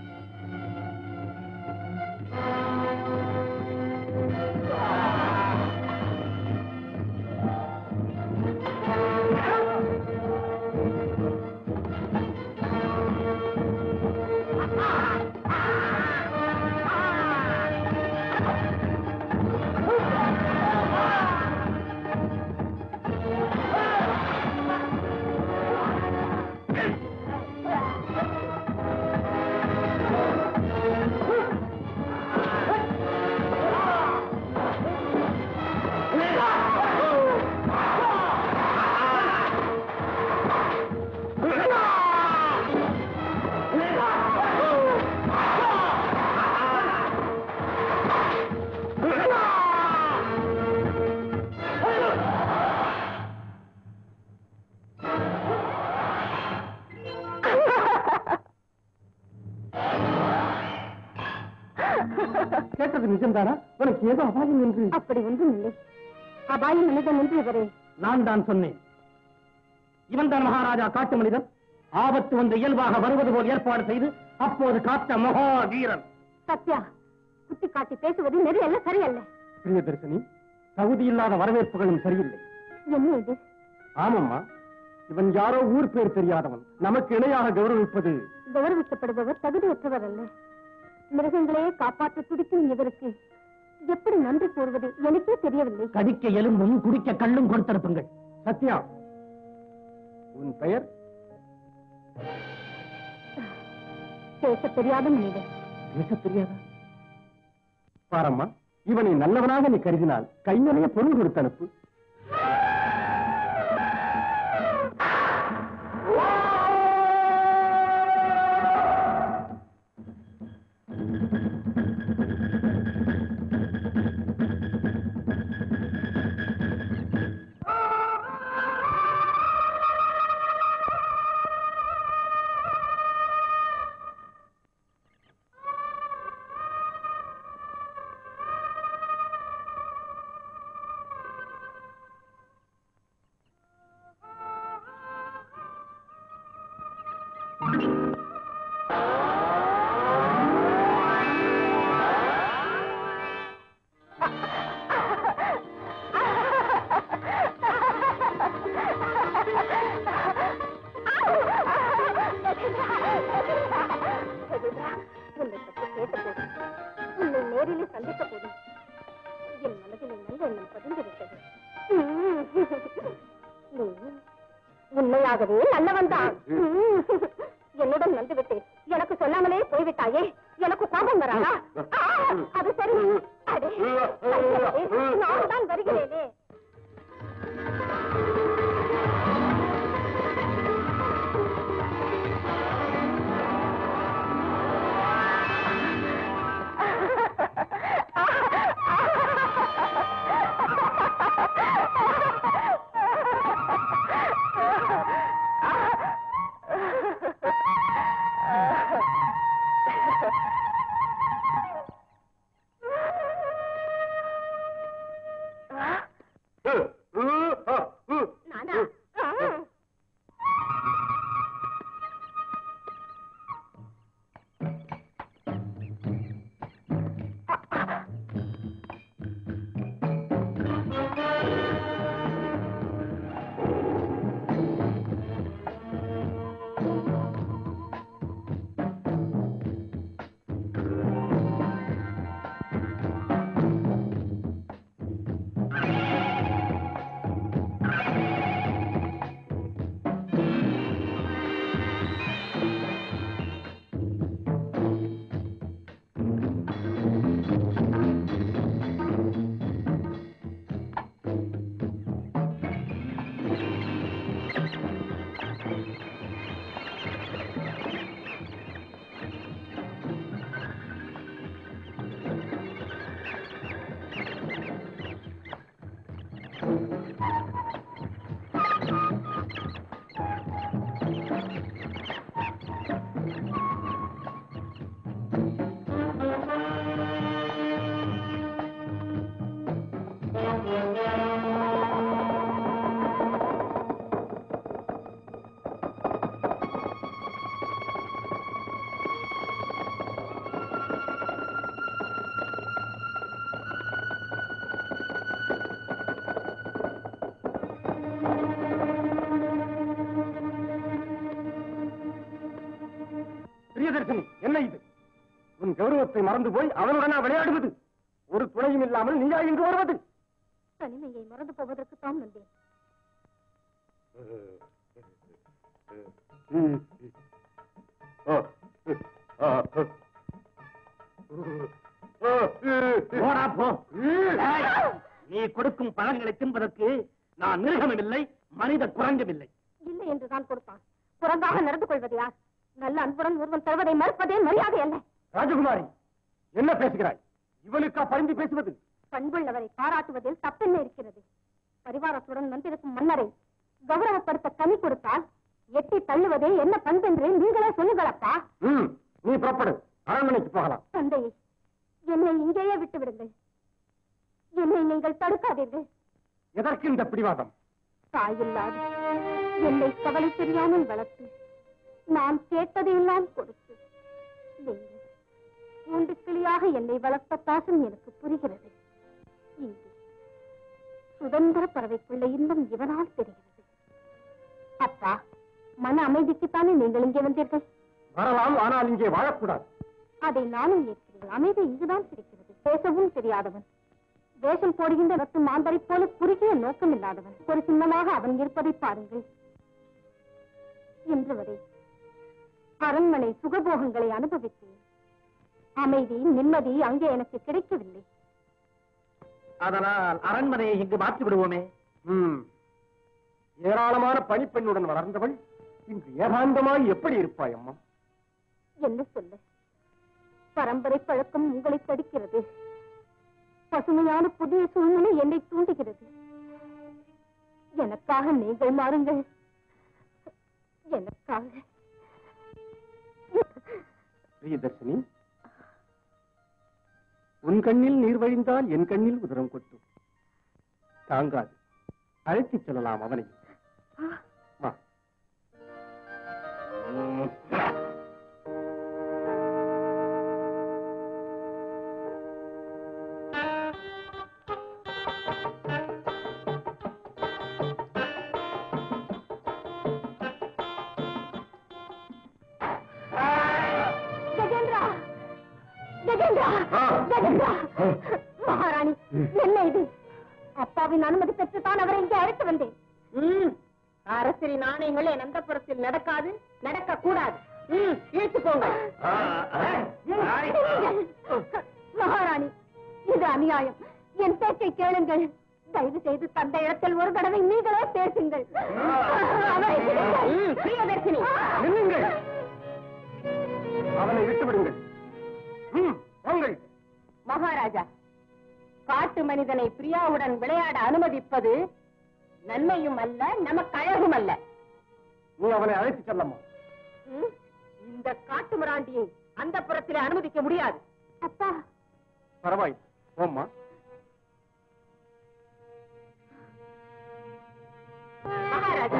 கேட்டது நிஜம்தானா உனக்கு ஏதோ அபாயம் என்று அப்படி ஒன்றும் இல்லை அபாயம் மனிதன் என்று இவரே நான் தான் சொன்னேன் இவன் தான் மகாராஜா காட்டு மனிதன் ஆபத்து வந்து இயல்பாக வருவது போல் ஏற்பாடு செய்து அப்போது காத்த மகா வீரன் சத்யா குத்தி காட்டி பேசுவது நெறி அல்ல சரியல்ல பிரியதர்ஷினி தகுதி இல்லாத வரவேற்புகளும் சரியில்லை என்ன இது ஆமம்மா இவன் யாரோ ஊர் பேர் தெரியாதவன் நமக்கு இணையாக கௌரவிப்பது கௌரவிக்கப்படுபவர் தகுதியற்றவர் அல்ல மிருகங்களையே காப்பாற்ற துடிக்கும் இவருக்கு எப்படி நன்றி கூறுவது எனக்கே தெரியவில்லை கடிக்க எலும்பும் குடிக்க கல்லும் கொடுத்திருப்புங்கள் சத்யா உன் பெயர் பேச தெரியாத மனிதன் பேச தெரியாதா பாரம்மா இவனை நல்லவனாக நீ கருதினால் கை நிறைய பொருள் கொடுத்து அனுப்பு உன்னை பற்றி கேட்ட போது உன்னை நேரிலே சந்தித்த போது என் மனதிலே நல்ல எண்ணம் பதிந்து விட்டது நீ உண்மையாகவே நல்லவன் தான் என்னுடன் வந்து விட்டு எனக்கு சொல்லாமலே போய்விட்டாயே எனக்கு கோபம் வராதா ஆ, அது சரி அடே, நான் தான் வருகிறேனே குடும்பத்தை மறந்து போய் அவனுடனா விளையாடுவது ஒரு துணையும் இல்லாமல் நீயா இங்கு வருவது தனிமையை மறந்து போவதற்கு தான் வந்தேன் போடா போ ஏய், நீ கொடுக்கும் பழங்களை தின்பதற்கு நான் மிருகமும் இல்லை மனித குரங்கும் இல்லை இல்லை என்றுதான் கொடுப்பான் குரங்காக நடந்து கொள்வது யார் நல்ல அன்புடன் ஒருவன் தருவதை மறுப்பதே மரியாதை அல்ல ராஜகுமாரி என்ன பேசுகிறாய் இவனுக்கா பரிந்து பேசுவது பண்புள்ளவரை பாராட்டுவதில் தப்பென்ன இருக்கிறது பரிவாரத்துடன் வந்திருக்கும் மன்னரை கௌரவப்படுத்த கனி கொடுத்தால் எட்டி தள்ளுவதே என்ன பண்பென்று நீங்களே சொல்லுங்களப்பா ம் நீ புறப்படு அரண்மனைக்கு போகலாம் தந்தையை என்னை இங்கேயே விட்டு விடுங்கள் என்னை நீங்கள் தடுக்காதீர்கள் எதற்கு இந்த பிடிவாதம் தாயில்லாது என்னை கவலை தெரியாமல் வளர்த்து நான் கேட்டதையெல்லாம் கொடுத்து நீங்கள் கூண்டு கிளியாக என்னை வளர்த்த பாசம் எனக்கு புரிகிறது இங்கே சுதந்திர பறவைக்குள்ள இன்னும் இவனால் தெரிகிறது அப்பா மன அமைதிக்குத்தானே நீங்கள் இங்கே வந்தீர்கள் வரலாம் ஆனால் இங்கே வாழக்கூடாது அதை நானும் ஏற்கிறேன் அமைதி இங்குதான் இருக்கிறது பேசவும் தெரியாதவன் வேஷம் போடுகின்ற ரத்து மாந்தரை போல குறுகிய நோக்கம் இல்லாதவன் ஒரு சின்னமாக அவன் இருப்பதை பாருங்கள் இன்று வரை அரண்மனை சுகபோகங்களை அனுபவித்தேன் அமைதி நிம்மதி அங்கே எனக்கு கிடைக்கவில்லை அதனால் அரண்மனையை இங்கு மாற்றி விடுவோமே ம் ஏராளமான பணிப்பெண்ணுடன் வளர்ந்தவள் இங்கு ஏகாந்தமாய் எப்படி இருப்பாய் அம்மா என்ன சொல்ல பரம்பரை பழக்கம் உங்களை தடுக்கிறது பசுமையான புதிய சூழ்நிலை என்னை தூண்டுகிறது எனக்காக நீங்கள் மாறுங்கள் எனக்காக பிரியதர்ஷினி உன் கண்ணில் நீர் வழிந்தால் என் கண்ணில் உதரம் கொட்டும் தாங்காது அழைத்துச் செல்லலாம் அவனை வா கஜேந்திரா கஜேந்திரா கஜேந்திரா மகாராணி என்ன இது அப்பாவின் அனுமதி பெற்றுத்தான் அவரை இங்கே அழைத்து வந்தேன் அரசின் ஆணைகள் என் அந்தப்புறத்தில் நடக்காது நடக்க கூடாது இழுத்து போங்க மகாராணி இது அநியாயம் என் பேச்சை கேளுங்கள் தயவு செய்து தந்த இடத்தில் ஒரு தடவை நீங்களே பேசுங்கள் அவரை விடுங்கள். பிரியதர்ஷினி நில்லுங்கள் அவனை விட்டு விடுங்கள் ம், போங்கள் மகாராஜா காட்டு மனிதனை பிரியாவுடன் விளையாட அனுமதிப்பது நன்மையும் அல்ல நமக்கு அழகும் அல்ல நீ அவனை அழைத்துச் செல்லம்மா ம்? இந்த காட்டு மிராண்டியை அந்த புறத்திலே அனுமதிக்க முடியாது அப்பா பரவாயில்லை போம்மா மகாராஜா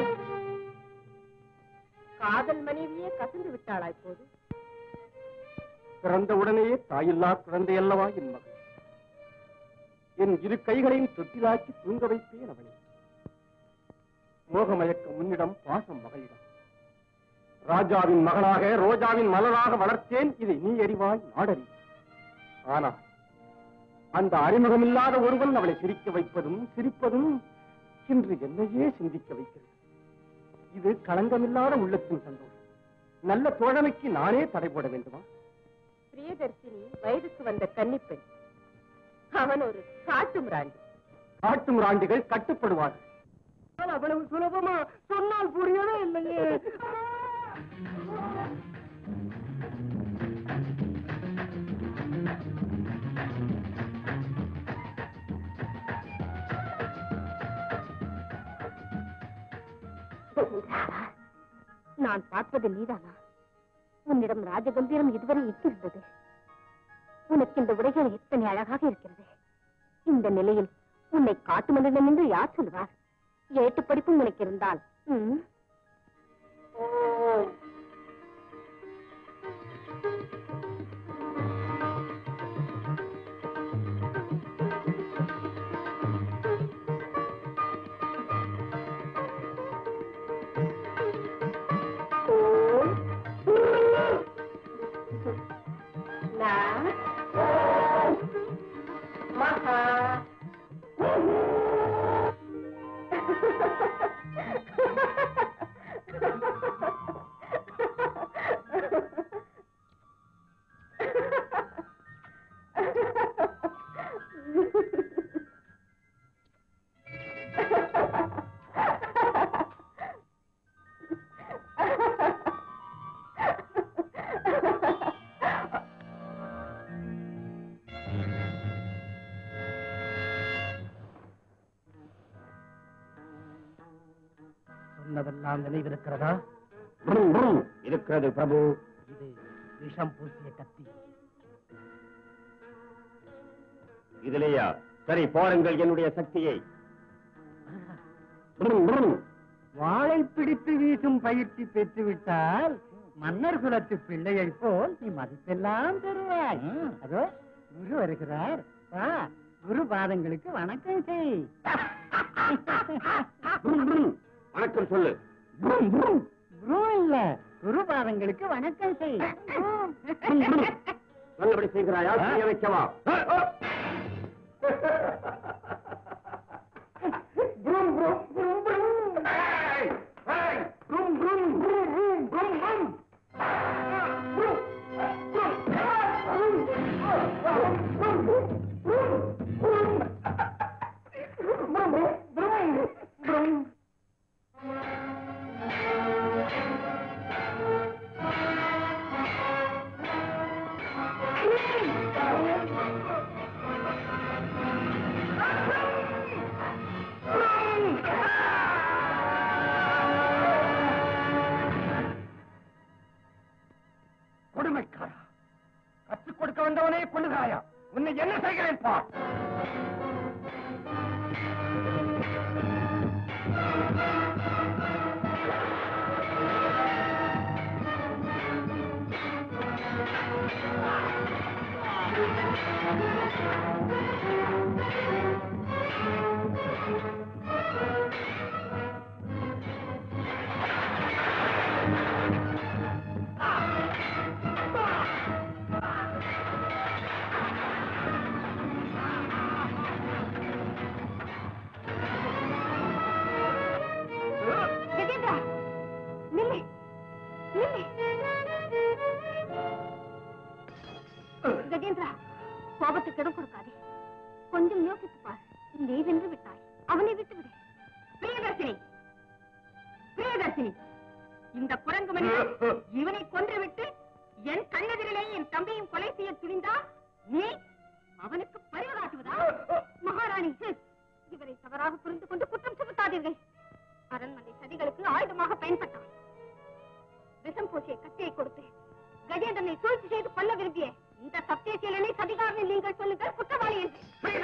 காதல் மனைவியே கசிந்து விட்டாளா இப்போது பிறந்த உடனேயே தாயில்லா குழந்தை அல்லவா என் மகள் என் இரு கைகளையும் தொட்டிலாக்கி தூங்க வைப்பேன் அவளை மோகமயக்க முன்னிடம் பாசம் மகளிடம் ராஜாவின் மகளாக ரோஜாவின் மலராக வளர்த்தேன் இதை நீ அறிவாய் நாடறி ஆனால் அந்த அறிமுகமில்லாத ஒருவன் அவளை சிரிக்க வைப்பதும் சிரிப்பதும் இன்று என்னையே சிந்திக்க வைக்கிறது இது களங்கமில்லாத உள்ளத்தின் சந்தோஷம் நல்ல தோழமைக்கு நானே தடை போட வேண்டுமா பிரியதர்சினி வயதுக்கு வந்த கன்னிப்பெண் அவன் ஒரு காட்டு மிராண்டி காட்டு மிராண்டிகள் கட்டுப்படுவார்கள் அவ்வளவு சுலபமா சொன்னால் புரியவே இல்லையே நான் பார்ப்பது நீதானா உன்னிடம் ராஜகம்பீரம் இதுவரை எட்டிருந்தது உனக்கு இந்த உடைகள் எத்தனை அழகாக இருக்கிறது இந்த நிலையில் உன்னை காட்டு மனிதன் என்று யார் சொல்வார் ஏட்டு படிப்பும் உனக்கு இருந்தால் ம்? நான் மகா சொன்னதெல்லாம் நினைவிருக்கிறதா புரும், புரும். இருக்கிறது பிரபு இது விஷம் பூசிய கத்தி இதுலையா சரி போருங்கள் என்னுடைய சக்தியை புரும், புரும். வாளை பிடித்து வீசும் பயிற்சி பெற்றுவிட்டால் மன்னர் குலத்து பிள்ளையை போல் நீ மதிப்பெல்லாம் பெறுவாய் அதோ குரு வருகிறார் வா குரு பாதங்களுக்கு வணக்கம் செய் புரும், புரும். வணக்கம் சொல்லு புரும், புரும். குரு இல்ல குரு பாதங்களுக்கு வணக்கம் செய் புரும், புரும். நல்லபடி செய்கிறாயா செய்ய வைக்கவா புரும், புரும், புரும், புரும். ஏய், ஏய், புரும், புரும், புரும், புரும், புரும், புரும். புரும், புரும், புரும், புரும், புரும். புரும், புரும், புரும். கொடுமைக்காரா கற்றுக் கொடுக்க வந்தவனே கொள்ளுகிறாயா உன்னை என்ன செய்கிறேன் பார் கஜேந்திரா நில்லு நில்லு கஜேந்திரா கோபத்துக்கு இடம் கொடுக்காதே கொஞ்சம் யோசித்து பார் நீ வென்று விட்டாய் அவனை விட்டு விடு பிரியதர்சினி பிரியதர்சினி இந்த குரங்கு மனிதன் இவனை கொன்றுவிட்டு என் கண்ணெதிரிலே என் தம்பியும் கொலை செய்ய துணிந்தா நீ அவனுக்கு பரிவு காட்டுவதா மகாராணி ஹ், இவரை தவறாக புரிந்து கொண்டு குற்றம் சுமத்தாதீர்கள் அரண்மனை சதிகளுக்கு ஆயுதமாக பயன்பட்டான் விஷம் பூசிய கத்தியை கொடுத்து கஜேந்திரனை சூழ்ச்சி செய்து கொல்ல விரும்பிய இந்த சத்தியசீலனை சதிகாரனை நீங்கள் சொல்லுங்கள் குற்றவாளி என்று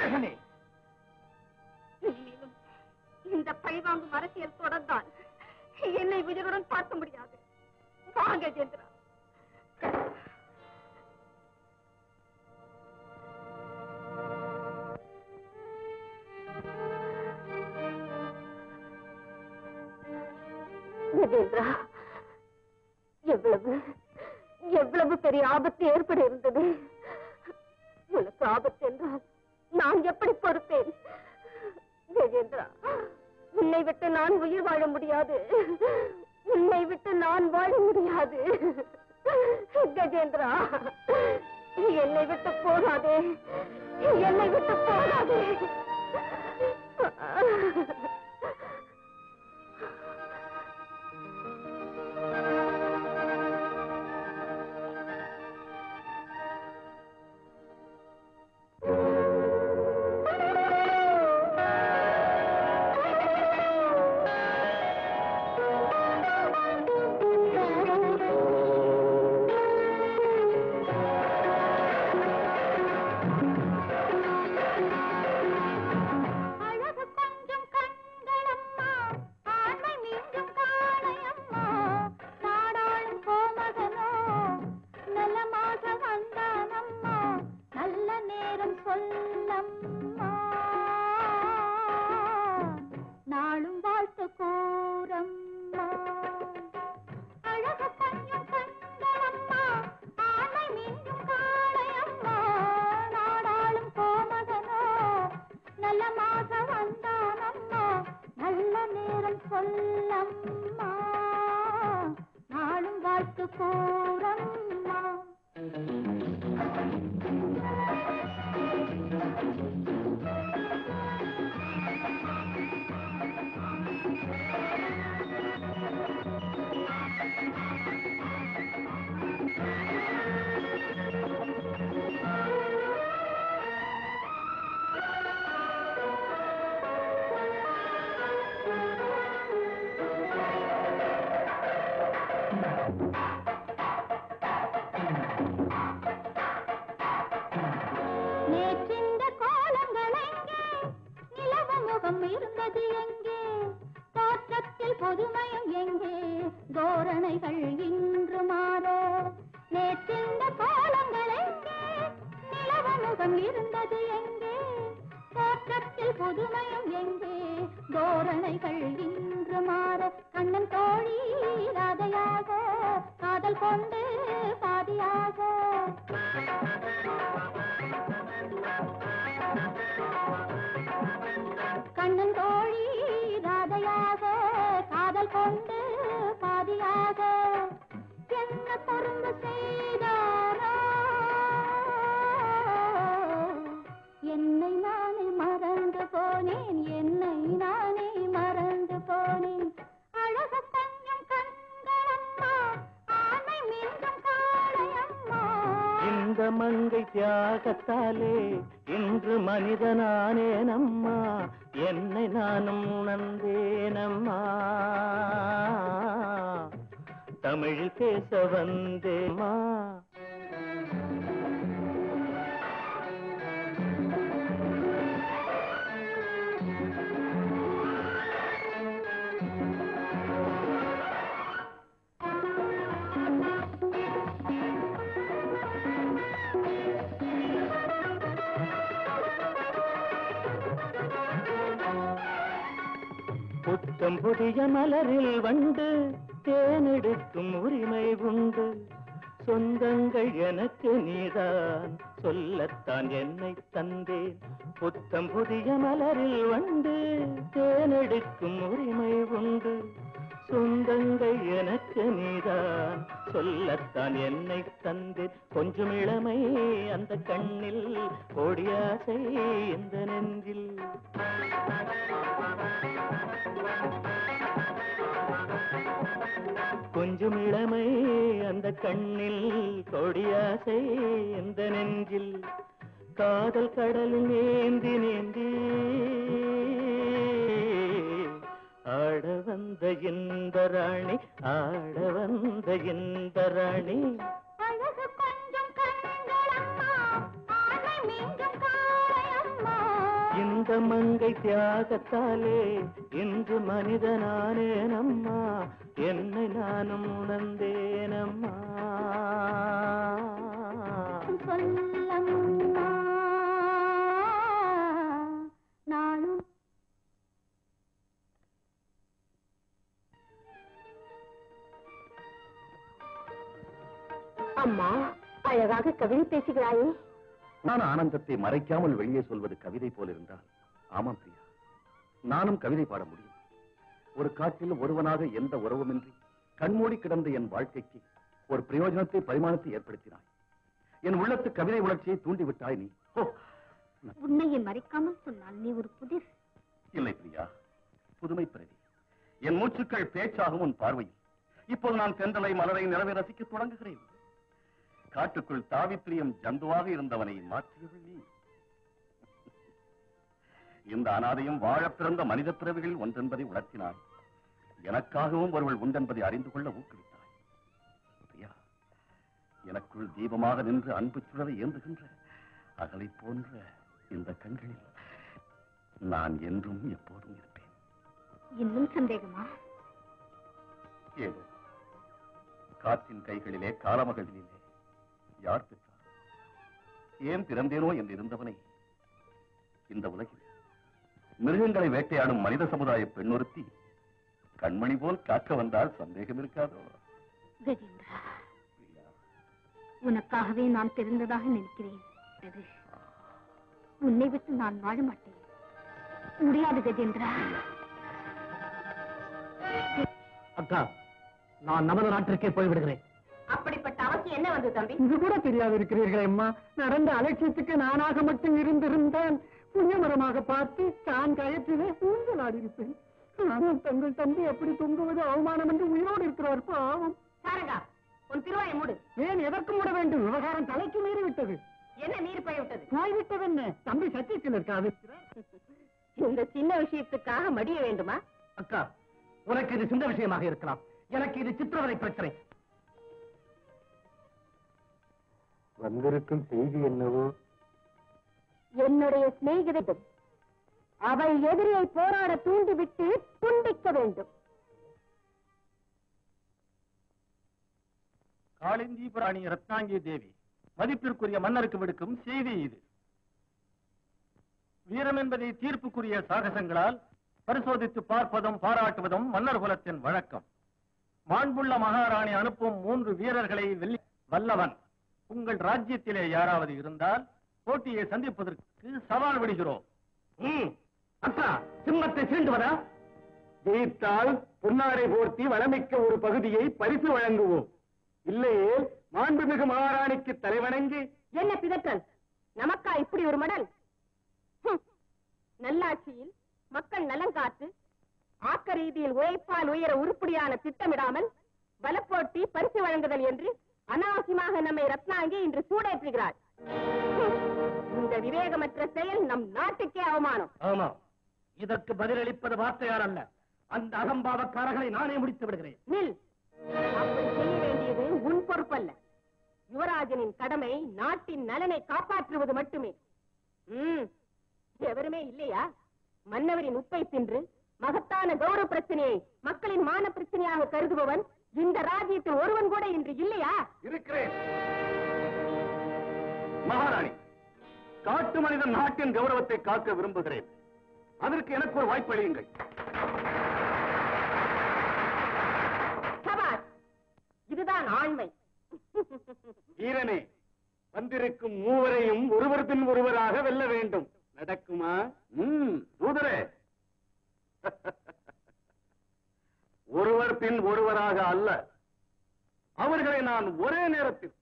இனிமேலும் இந்த பழிவாங்கும் அரசியல் தொடர்ந்தால் என்னை உயிருடன் பார்க்க முடியாது வா கஜேந்திரா கஜேந்திரா எவ்வளவு எவ்வளவு பெரிய ஆபத்து ஏற்பட இருந்தது உனக்கு ஆபத்து என்றால் நான் எப்படி பொறுப்பேன் கஜேந்திரா உன்னை விட்டு நான் உயிர் வாழ முடியாது உன்னை விட்டு நான் வாழ முடியாது கஜேந்திரா என்னை விட்டு போகாதே என்னை விட்டு போகாதே ஆ இருந்தது எங்கே தோற்றத்தில் பொதுமையும் எங்கே தோரணைகள் இன்று மாற நேற்றிருந்த கோலங்கள் எங்கே நிலவமுகம் இருந்தது எங்கே தோற்றத்தில் புதுமையும் எங்கே தோரணைகள் இன்று மாற கண்ணன் தோழி ராதையாக காதல் கொண்டு பாதியாக கண்ணன் தோழி ராதையாக காதல் கொண்டு பாதியாக என்ன பொருந்த செய்தாரோ என்னை நானே மறந்து போனேன் என்னை நானே மறந்து போனேன் அழகு கொஞ்சம் கண்களம்மா ஆமை மீண்டும் காளையம்மா இந்த மங்கை தியாகத்தாலே இன்று மனிதனானேனம்மா என்னை நானும் உணர்ந்தேனம்மா தமிழில் பேச வந்தேம்மா புத்தம் புதிய மலரில் வந்து தேனெடுக்கும் உரிமை உண்டு சொந்தங்கள் எனக்கு நீதான் சொல்லத்தான் என்னை தந்தேன் புத்தம் புதிய மலரில் வந்து தேனெடுக்கும் உரிமை உண்டு சொந்தங்கள் எனக்கு நீதான் சொல்லத்தான் என்னை தந்தேன் கொஞ்சம் இளமை அந்த கண்ணில் கொடியாசை இந்த நெஞ்சில் கொஞ்சம் இளமை அந்த கண்ணில் கொடியாசை இந்த நெஞ்சில் காதல் கடலில் நேந்தி நேந்தி ஆட வந்த இந்த ராணி ஆட வந்த இந்த ராணி அழகு கொஞ்சம் கண்களம்மா ஆமை மீண்டும் காளையம்மா இந்த மங்கை தியாகத்தாலே இன்று மனிதனானேனம்மா என்னை நானும் உணர்ந்தேனம்மா சொல்லம்மா நானும் அம்மா அழகாக கவிதை பேசுகிறாயே நான் ஆனந்தத்தை மறைக்காமல் வெளியே சொல்வது கவிதை போல் இருந்தால் ஆமாம் பிரியா நானும் கவிதை பாட முடியும் ஒரு காட்டில் ஒருவனாக எந்த உறவுமின்றி கண்மூடி கிடந்த என் வாழ்க்கைக்கு ஒரு பிரயோஜனத்தை பரிமாணத்தை ஏற்படுத்தினாய் என் உள்ளத்து கவிதை உணர்ச்சியை தூண்டிவிட்டாய் நீ ஓ உன்னையை மறைக்காமல் சொன்னால் நீ ஒரு புதிர் இல்லை பிரியா புதுமை பிறவி என் மூச்சுக்கள் பேச்சாகும் உன் பார்வையில் இப்போது நான் தென்றலை மலரை நிலவை ரசிக்க தொடங்குகிறேன் காட்டுக்குள் தாவி பிரியம் ஜந்துவாக இருந்தவனை மாற்றியவள் நீ இந்த அனாதையும் வாழப் பிறந்த மனித பிறவிகளில் ஒன்றென்பதை உணர்த்தினாய் எனக்காகவும் ஒருவள் உண்டென்பதை அறிந்து கொள்ள ஊக்குவித்தாய் பிரியா எனக்குள் தீபமாக நின்று அன்பு சுடரை ஏந்துகின்ற அகலை போன்ற இந்த கண்களில் நான் என்றும் எப்போதும் இருப்பேன் இன்னும் சந்தேகமா ஏதோ காற்றின் கைகளிலே காலமகளிலே யார் பெற்றார் ஏன் பிறந்தேனோ என்று இருந்தவனை இந்த உலகில் மிருகங்களை வேட்டையாடும் மனித சமுதாய பெண்ணொருத்தி கண்மணி போல் காக்க வந்தால் சந்தேகம் இருக்காதோ கஜேந்திரா உனக்காகவே நான் பிறந்ததாக நினைக்கிறேன் அது உன்னை விட்டு நான் வாழ மாட்டேன் முடியாது கஜேந்திரா அக்கா நான் நமது நாட்டிற்கே போய்விடுகிறேன் அப்படிப்பட்ட அவசியம் என்ன வந்து தம்பி இது கூட தெரியாது இருக்கிறீர்களே அம்மா நடந்த அலட்சியத்துக்கு நானாக மட்டும் இருந்திருந்தேன் புளிய மரமாக பார்த்து தான் கயற்றிலே ஊஞ்சலாடி இருப்பேன் ஆனால் தங்கள் தம்பி எப்படி தொங்குவது அவமானம் என்று உயிரோடு இருக்கிறார் பாவம் சாரங்கா உன் திருவாயை மூடு ஏன் எதற்கு மூட வேண்டும் விவகாரம் தலைக்கு மீறி விட்டது என்ன நீர் போய் விட்டது போய்விட்டது என்ன தம்பி சத்தியத்தில் இருக்காது இந்த சின்ன விஷயத்துக்காக மடிய வேண்டுமா அக்கா உனக்கு இது சிந்த விஷயமாக இருக்கலாம் எனக்கு இது சித்திரவதை பிரச்சனை வந்திருக்கும் செய்தி என்னவோ என்னுடைய சிநேகிதம் அவள் எதிரியை போராட தூண்டிவிட்டு துண்டிக்க வேண்டும் காளிந்தி புராணி ரத்னாங்கி தேவி மதிப்பிற்குரிய மன்னருக்கு விடுக்கும் செய்தி இது வீரம் என்பதை தீர்ப்புக்குரிய சாகசங்களால் பரிசோதித்து பார்ப்பதும் பாராட்டுவதும் மன்னர் குலத்தின் வழக்கம் மாண்புள்ள மகாராணி அனுப்பும் மூன்று வீரர்களை வெல்லி வல்லவன் உங்கள் ராஜ்யத்திலே யாராவது இருந்தால் போட்டியை சந்திப்பதற்கு சவால் விடுகிறோம் அக்கா சிம்மத்தை சீண்டுவதா ஜெயித்தால் பொன்னாடை போர்த்தி வளமிக்க ஒரு பகுதியை பரிசு வழங்குவோம் இல்லையே மாண்புமிகு மகாராணிக்கு தலைவணங்கி என்ன பிதற்றல் நமக்கா இப்படி ஒரு மடல் ஹம். நல்லாட்சியில் மக்கள் நலன் காத்து ஆக்க ரீதியில் உழைப்பால் உயர உருப்படியான திட்டமிடாமல் பலப்போட்டி பரிசு வழங்குதல் என்று அனாவசியமாக நம்மை ரத்னாங்கி இன்று சூடேற்றுகிறாள் ஹம். இந்த விவேகமற்ற செயல் நம் நாட்டுக்கே அவமானம் ஆமா இதற்கு பதிலளிப்பது வார்த்தையார் அல்ல அந்த அகம்பாவக்காரர்களை நானே முடித்து விடுகிறேன் நில் அப்படி செய்ய வேண்டியது உன் பொறுப்பல்ல யுவராஜனின் கடமை நாட்டின் நலனை காப்பாற்றுவது மட்டுமே ம், எவருமே இல்லையா மன்னவரின் உப்பை தின்று மகத்தான கௌரவ பிரச்சனையை மக்களின் மான பிரச்சனையாக கருதுபவன் இந்த ராஜ்யத்தில் ஒருவன் கூட இன்று இல்லையா இருக்கிறேன் மகாராணி காட்டு மனிதன் நாட்டின் கௌரவத்தை காக்க விரும்புகிறேன் அதற்கு எனக்கு ஒரு வாய்ப்பு அளியுங்கள் சபாஷ் இதுதான் ஆண்மை வீரனே வந்திருக்கும் மூவரையும் ஒருவர் பின் ஒருவராக வெல்ல வேண்டும் நடக்குமா ம் தூதரே ஒருவர் பின் ஒருவராக அல்ல அவர்களை நான் ஒரே நேரத்தில்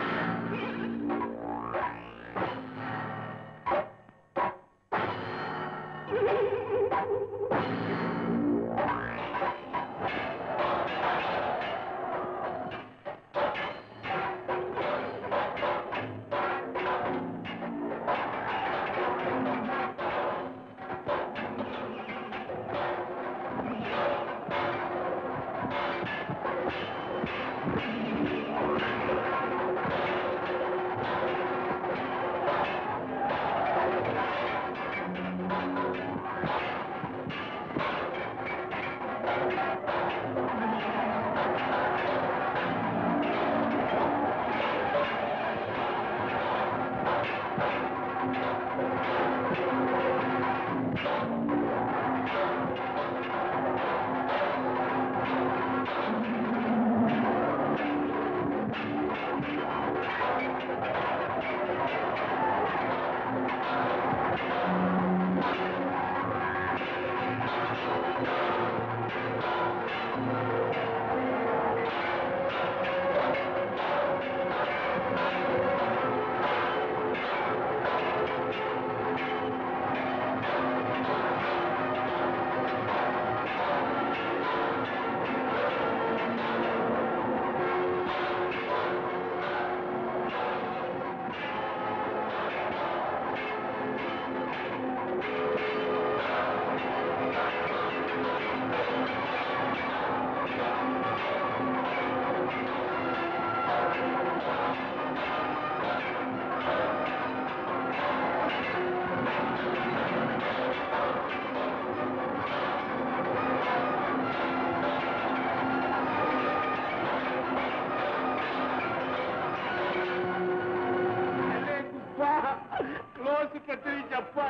க்ளோஸ் கத்திரிச்சப்பா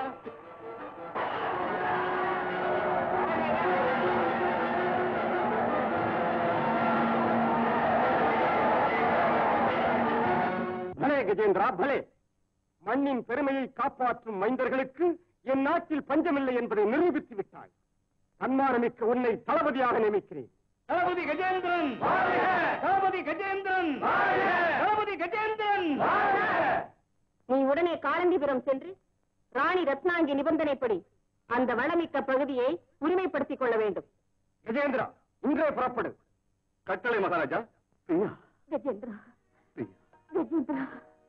பலே கஜேந்திரா பலே மண்ணின் பெருமையை காப்பாற்றும் மைந்தர்களுக்கு என் நாட்டில் பஞ்சமில்லை என்பதை நிரூபித்து விட்டாய் தன்மானமிக்க உன்னை தளபதியாக நியமிக்கிறேன் தளபதி கஜேந்திரன் தளபதி கஜேந்திரன் தளபதி கஜேந்திரன் நீ உடனே காலந்திபுரம் சென்று ராணி ரத்னாங்கி நிபந்தனைப்படி அந்த வளமிக்க பகுதியை உரிமைப்படுத்திக் கொள்ள வேண்டும் கஜேந்திரா இன்றே புறப்படு கட்டளை மகாராஜா பிரியா கஜேந்திரா பிரியா கஜேந்திரா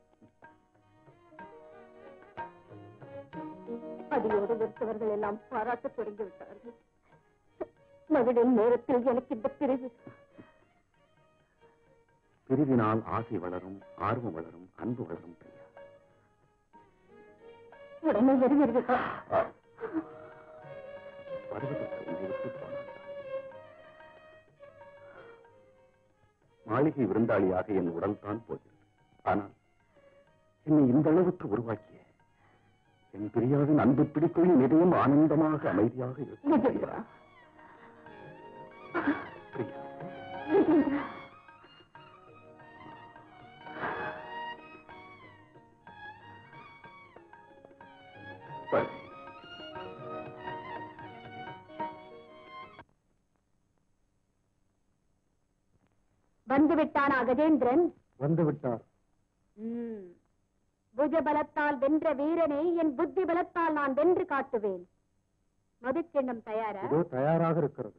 அடியோடு வெறுத்தவர்கள் எல்லாம் பாராட்டத் தொடங்கி விட்டார்கள் மகளின் நேரத்தில் எனக்கு இந்த பிரிவு பிரிவினால் ஆசை வளரும் ஆர்வம் வளரும் அன்பு வளரும் பிரியா உடனே வருவீர்களா வருவதற்கு உன்னை விட்டு போனான் மாளிகை விருந்தாளியாக என் உடல் தான் போகிறது ஆனால் என்னை இந்த அளவுக்கு உருவாக்கிய என் பிரியாவின் அன்பு பிடிப்புகளின் இதயம் ஆனந்தமாக அமைதியாக இருக்கும் கஜேந்திரா பிரியா கஜேந்திரா வருகிறேன். வந்து விட்டானா கஜேந்திரன் வந்து விட்டார் ம். புஜ பலத்தால் வென்ற வீரனை என் புத்தி பலத்தால் நான் வென்று காட்டுவேன் மதுக்கிண்ணம் தயாரா இதோ தயாராக இருக்கிறது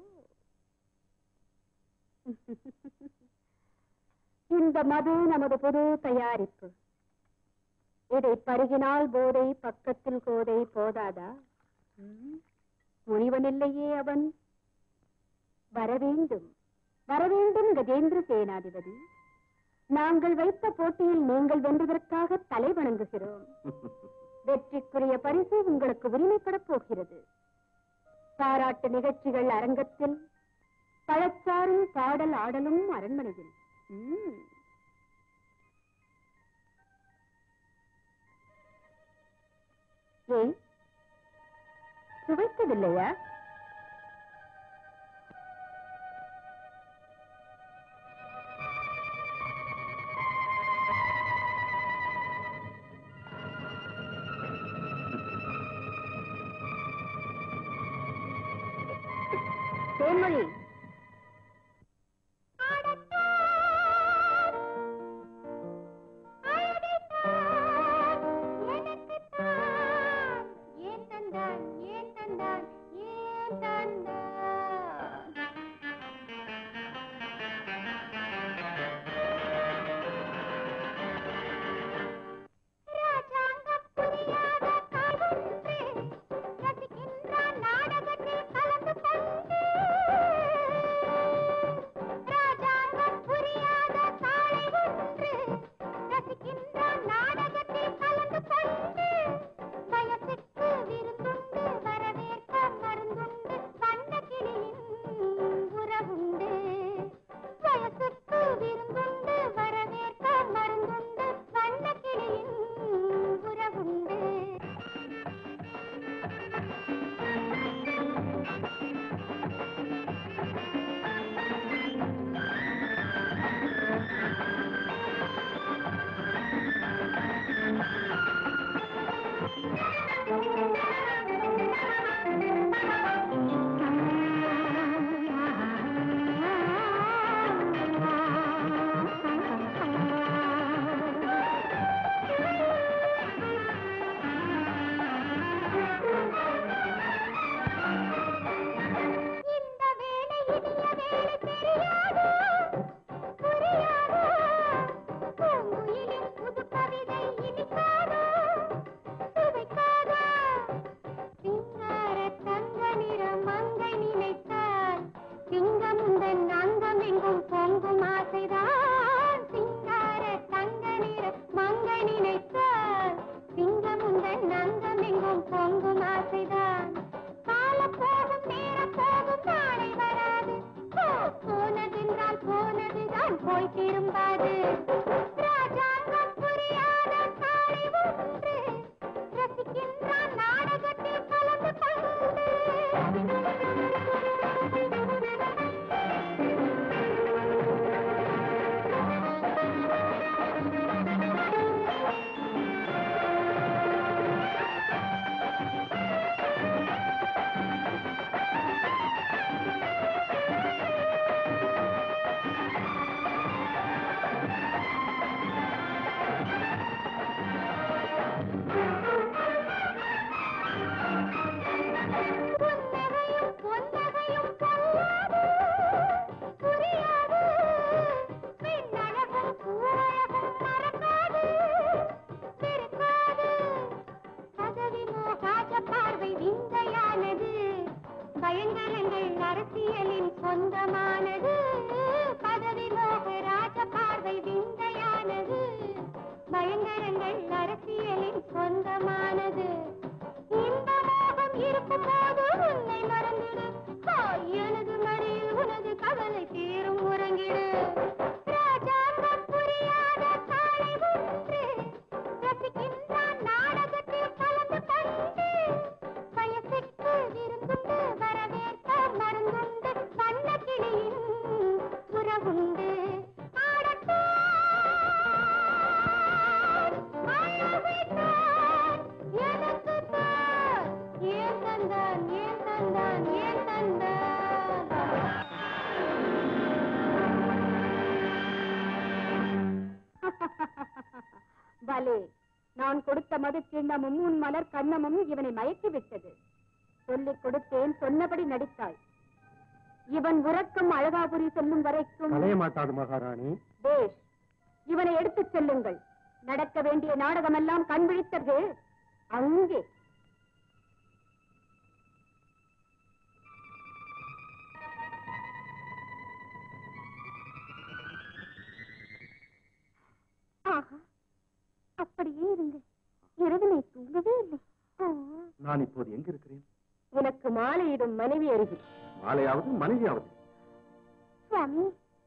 இந்த மது நமது புது தயாரிப்பு இதை பருகினால் போதை பக்கத்தில் கோதை போதாதா ம்? முனிவனில்லையே அவன் வரவேண்டும் வரவேண்டும் கஜேந்திர சேனாதிபதி நாங்கள் வைத்த போட்டியில் நீங்கள் வென்றதற்காக தலை வணங்குகிறோம் வெற்றிக்குரிய பரிசு உங்களுக்கு உரிமைப்படப் போகிறது பாராட்டு நிகழ்ச்சிகள் அரங்கத்தில் பழச்சாரும் பாடல் ஆடலும் அரண்மனையில் ம். ஏன் சுவைக்கவில்லையா தேன்மொழி போய் திரும்பாது ராஜாங்கம் புரியாத காளை ஒன்று ரசிக்கின்றான் நாடகத்தில் கலந்து புன்னகையும் பொன்னகையும் கல்லாது புரியாது பெண்ணழகும் பூரழகும் மறக்காது பெருக்காது கதவினோ காஜ பார்வை விந்தையானது பயங்கரங்கள் அரசியலின் சொந்தமானது பதவி மோக ராஜ பார்வை விந்தையானது பயங்கரங்கள் அரசியலின் சொந்தமானது இந்த மோகம் இருக்கும் பார்க்கும் போது உன்னை மறந்திடு ஆ, எனது மடியில் உனது கவலை தீரும் உறங்கிடு ராஜாங்கம் புரியாத காலை ஒன்று ரசிக்கின்றான் நாடகத்தில் கலந்து கண்டு வயசுக்கு விருந்துண்டு வரவேற்க மருந்துண்டு வண்ண கிளியின் உறவுண்டு ஆடத்தான் அழகுதான் எனக்குத்தான் ஏன் தந்தான் ஏன் தந்தான் ஏன் தந்தான் பலே நான் கொடுத்த மது கிண்ணமும் உன் மலர் கண்ணமும் இவனை மயக்கி விட்டது சொல்லிக் கொடுத்தேன் சொன்னபடி நடித்தாய் இவன் உறக்கம் அழகாபுரி செல்லும் வரைக்கும் கலைய மாட்டாது மகாராணி பேஷ் இவனை எடுத்துச் செல்லுங்கள் நடக்க வேண்டிய நாடகமெல்லாம் கண் விழித்தது அங்கே ஆஹா அப்படியே இருங்க இரவினை தூங்கவே இல்லை ஆ, நான் இப்போது எங்க இருக்கிறேன் உனக்கு மாலையிடும் மனைவி அருகில் மாலையாவது மனைவியாவது சுவாமி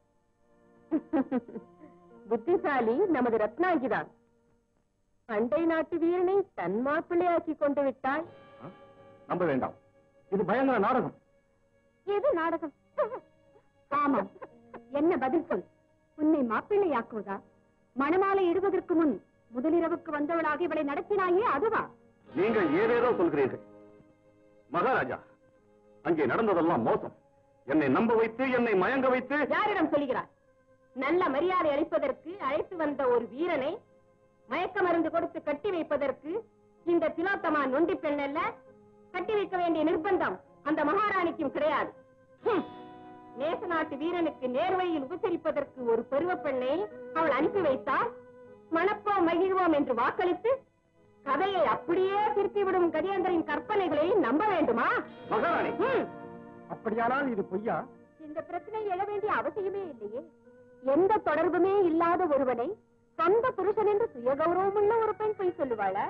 புத்திசாலி நமது ரத்னாங்கிதான் அண்டை நாட்டு வீரனை தன் மாப்பிள்ளையாக்கி கொண்டு விட்டாய் ஆ? நம்ப வேண்டாம் இது பயங்கர நாடகம் எது நாடகம் ஆமாம் என்ன பதில் சொல் உன்னை மாப்பிள்ளையாக்குவதா மணமாலை இடுவதற்கு முன் முதலிரவுக்கு வந்தவளாக இவளை நடத்தினாயே அதுவா நீங்கள் ஏதேதோ சொல்கிறீர்கள் மகாராஜா அங்கே நடந்ததெல்லாம் மோசம் என்னை நம்ப வைத்து என்னை மயங்க வைத்து யாரிடம் சொல்கிறார் நல்ல மரியாதை அளிப்பதற்கு அழைத்து வந்த ஒரு வீரனை மயக்க மருந்து கொடுத்து கட்டி வைப்பதற்கு இந்த திலோத்தமா நொண்டி பெண் அல்ல கட்டி வைக்க வேண்டிய நிர்பந்தம் அந்த மகாராணிக்கும் கிடையாது ஹம். நேச நாட்டு வீரனுக்கு நேர்வழியில் உபசரிப்பதற்கு ஒரு பருவ பெண்ணை அவள் அனுப்பி வைத்தால் மணப்போம் மகிழ்வோம் என்று வாக்களித்து கதையை அப்படியே திருப்பிவிடும் கஜேந்திரின் கற்பனைகளை நம்ப வேண்டுமா மகாராணி ஹம். அப்படியானால் இது பொய்யா இந்த பிரச்சனை எழ வேண்டிய அவசியமே இல்லையே எந்த தொடர்புமே இல்லாத ஒருவனை சொந்த புருஷன் என்று சுய கௌரவமுள்ள ஒரு பெண் போய் சொல்லுவாளா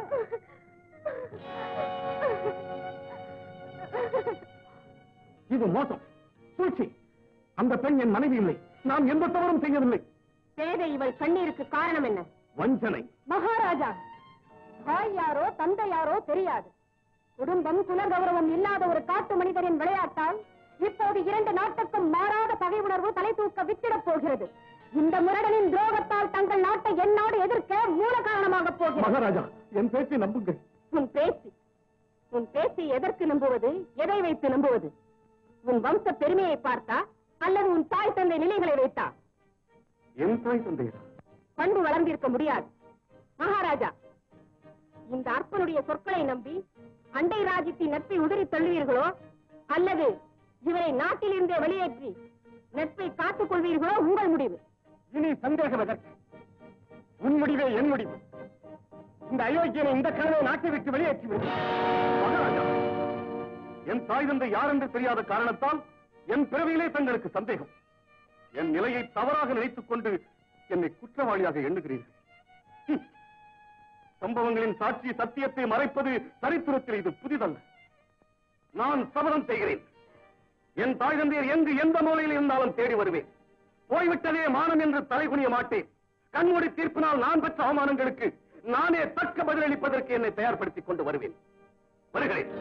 இது மோசம் சூழ்ச்சி அந்த பெண் என் மனைவி இல்லை நான் எந்த தவறும் செய்யவில்லை பேதை இவள் கண்ணீருக்கு காரணம் என்ன வஞ்சனை மகாராஜா தாய் யாரோ தந்தை யாரோ தெரியாது குடும்பம் குல கௌரவம் இல்லாத ஒரு காட்டு மனிதரின் விளையாட்டால் இப்போது இரண்டு நாட்டுக்கும் மாறாத பகை உணர்வு தலை தூக்க வித்திடப் போகிறது இந்த முரடனின் துரோகத்தால் தங்கள் நாட்டை என்னாடு எதிர்க்க மூல காரணமாக போகிறது மகாராஜா என் பேச்சை நம்புங்கள் உன் பேச்சு உன் பேச்சை எதற்கு நம்புவது எதை வைத்து நம்புவது உன் வம்ச பெருமையை பார்த்தா அல்லது உன் தாய் தந்தை நிலைகளை வைத்தா என் தாய் தந்தையரா பண்பு வளர்ந்திருக்க முடியாது மகாராஜா இந்த அற்பனுடைய சொற்களை நம்பி அண்டை ராஜ்யத்தின் நட்பை உதறி தள்ளுவீர்களோ அல்லது இவரை நாட்டிலிருந்தே வெளியேற்றி நட்பை காத்துக் கொள்வீர்களோ உங்கள் முடிவு இனி சந்தேகம் எதற்கு உன் முடிவே என் முடிவு இந்த அயோக்கியனை இந்த கனவை நாட்டை விட்டு வெளியேற்றி விடு. மகாராஜா என் தாய் தந்தை யார் என்று தெரியாத காரணத்தால் என் பிறவியிலே தங்களுக்கு சந்தேகம் என் நிலையை தவறாக நினைத்துக் கொண்டு என்னை குற்றவாளியாக எண்ணுகிறீர்கள் ஹம். சம்பவங்களின் சாட்சி சத்தியத்தை மறைப்பது சரித்திரத்தில் இது புதிதல்ல நான் சபதம் செய்கிறேன் என் தாய் தந்தையர் எங்கு எந்த மூலையில் இருந்தாலும் தேடி வருவேன் போய்விட்டதே மானம் என்று தலைகுனிய மாட்டேன் கண்மூடி தீர்ப்பினால் நான் பெற்ற அவமானங்களுக்கு நானே தக்க பதிலளிப்பதற்கு என்னை தயார்படுத்திக் கொண்டு வருவேன் வருகிறேன்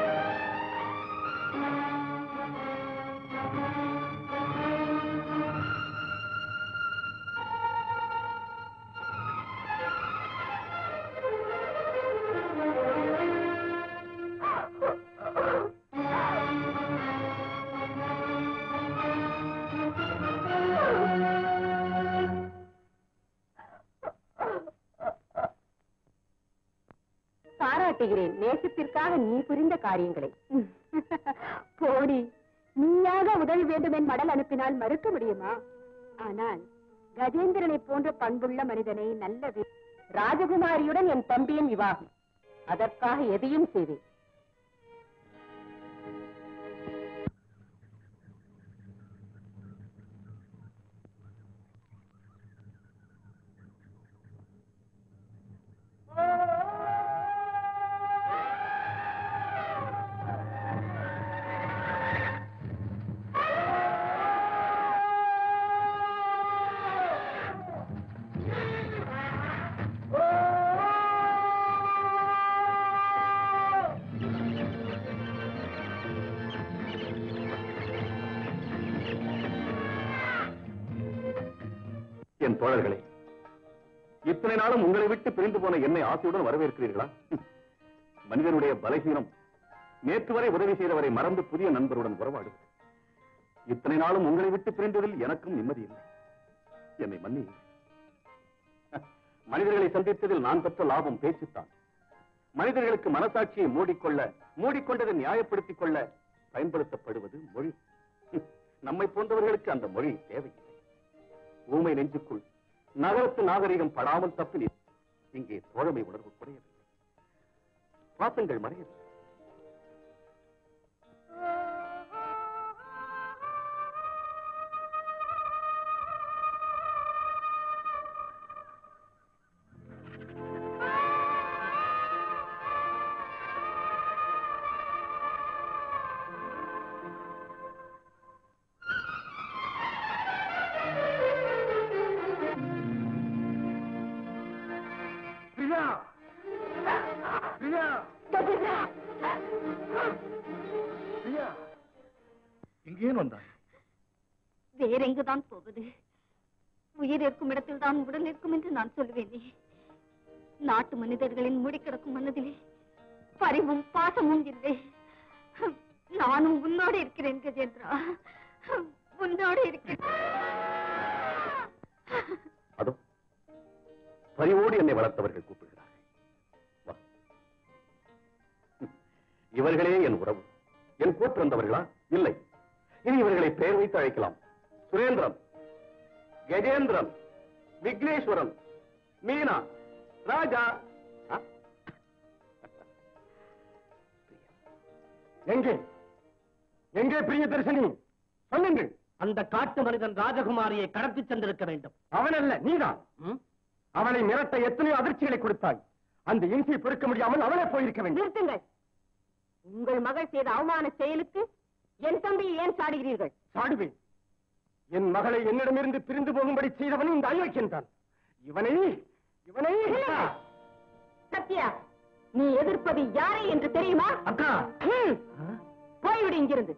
பாராட்டுகிறேன் நேசத்திற்காக நீ புரிந்த காரியங்களை போடி நீயாக உதவி வேண்டும் என் மடல் அனுப்பினால் மறுக்க முடியுமா ஆனால் கஜேந்திரனை போன்ற பண்புள்ள மனிதனை நல்ல வி- ராஜகுமாரியுடன் என் தம்பியின் விவாகம் அதற்காக எதையும் செய்தேன் என் தோழர்களே இத்தனை நாளும் உங்களை விட்டு பிரிந்து போன என்னை ஆசையுடன் வரவேற்கிறீர்களா மனிதனுடைய பலகீனம் நேற்று வரை உதவி செய்தவரை மறந்து புதிய நண்பருடன் உறவாடுவது இத்தனை நாளும் உங்களை விட்டு பிரிந்ததில் எனக்கும் நிம்மதி இல்லை என்னை மன்னியுங்கள் மனிதர்களை சந்தித்ததில் நான் பெற்ற லாபம் பேச்சுத்தான் மனிதர்களுக்கு மனசாட்சியை மூடிக்கொள்ள மூடிக்கொண்டதை நியாயப்படுத்திக் கொள்ள பயன்படுத்தப்படுவது மொழி நம்மை போன்றவர்களுக்கு அந்த மொழி தேவையில்லை ஊமை நெஞ்சுக்குள் நகரத்து நாகரிகம் படாமல் தப்பி நிற்கும். இங்கே தோழமை உணர்வு குறையவில்லை பாசங்கள் மறையவில்லை பிரியா பிரியா பிரியா இங்கேயும் வந்தாய் வேற எங்குதான் போவது உயிர் இருக்கும் இடத்தில் தான் உடல் இருக்கும் என்று நான் சொல்லுவேனே நாட்டு மனிதர்களின் மூடிக்கிடக்கும் மனதிலே பரிவும் பாசமும் இல்லை நானும் உன்னோடு இருக்கிறேன் கஜேந்திரா உன்னோடு இருக்கிறேன் அதோ பரிவோடு என்னை வளர்த்தவர்கள் கூப்பிடுகிறார்கள் வா. இவர்களே என் உறவு என் கூட்டு வந்தவர்களா இல்லை இனி இவர்களை பெயர் வைத்து அழைக்கலாம் சுரேந்திரன் கஜேந்திரன் விக்னேஸ்வரன் மீனா ராஜா ஆ? எங்கே எங்கே பிரிய தரிசனி சொல்லுங்கள் அந்த காட்டு மனிதன் ராஜகுமாரியை கடத்தி சென்றிருக்க வேண்டும் அவன் அல்ல நீதான் அவளை மிரட்ட எத்தனையோ அதிர்ச்சிகளை கொடுத்தாய் அந்த இம்சையை பொறுக்க முடியாமல் அவளே போயிருக்க வேண்டும் நிறுத்துங்கள் உங்கள் மகள் செய்த அவமான செயலுக்கு என் தம்பியை ஏன் சாடுகிறீர்கள் சாடுவேன் என் மகளை என்னிடமிருந்து பிரிந்து போகும்படி செய்தவன் இந்த அயோக்கியன் தான் இவனை இவனை சத்யா நீ எதிர்ப்பது யாரை என்று தெரியுமா அக்கா ம். போய்விடு இங்கிருந்து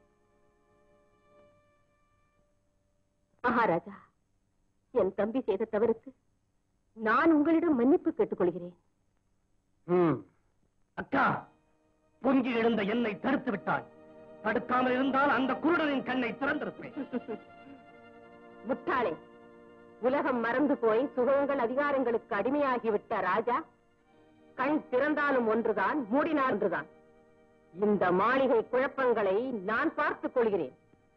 மகாராஜா என் தம்பி செய்த தவறுக்கு நான் உங்களிடம் மன்னிப்பு கேட்டுக்கொள்கிறேன் ம். அக்கா பொங்கி எழுந்த என்னை தடுத்து விட்டாய் தடுக்காமல் இருந்தால் அந்த குருடனின் கண்ணை திறந்திருப்பேன் முட்டாளே உலகம் மறந்து போய் சுகங்கள் அதிகாரங்களுக்கு அடிமையாகிவிட்ட ராஜா கண் திறந்தாலும் ஒன்றுதான் மூடினார் ஒன்றுதான் இந்த மாளிகை குழப்பங்களை நான் பார்த்துக் கொள்கிறேன்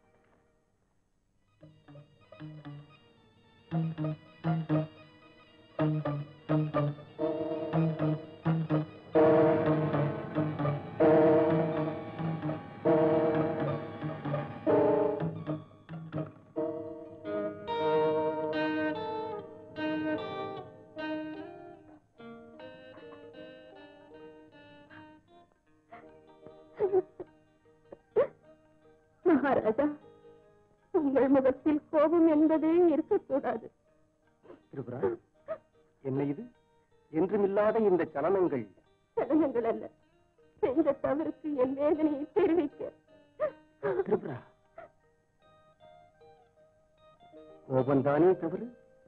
மகாராஜா உங்கள் முகத்தில் கோபம் என்பதே இருக்கக்கூடாது திரிபுரா என்ன இது என்றுமில்லாத இந்த சலனங்கள் சலனங்கள் அல்ல செய்த தவறுக்கு என் வேதனையை தெரிவிக்க திரிபுரா கோபந்தானே தவறு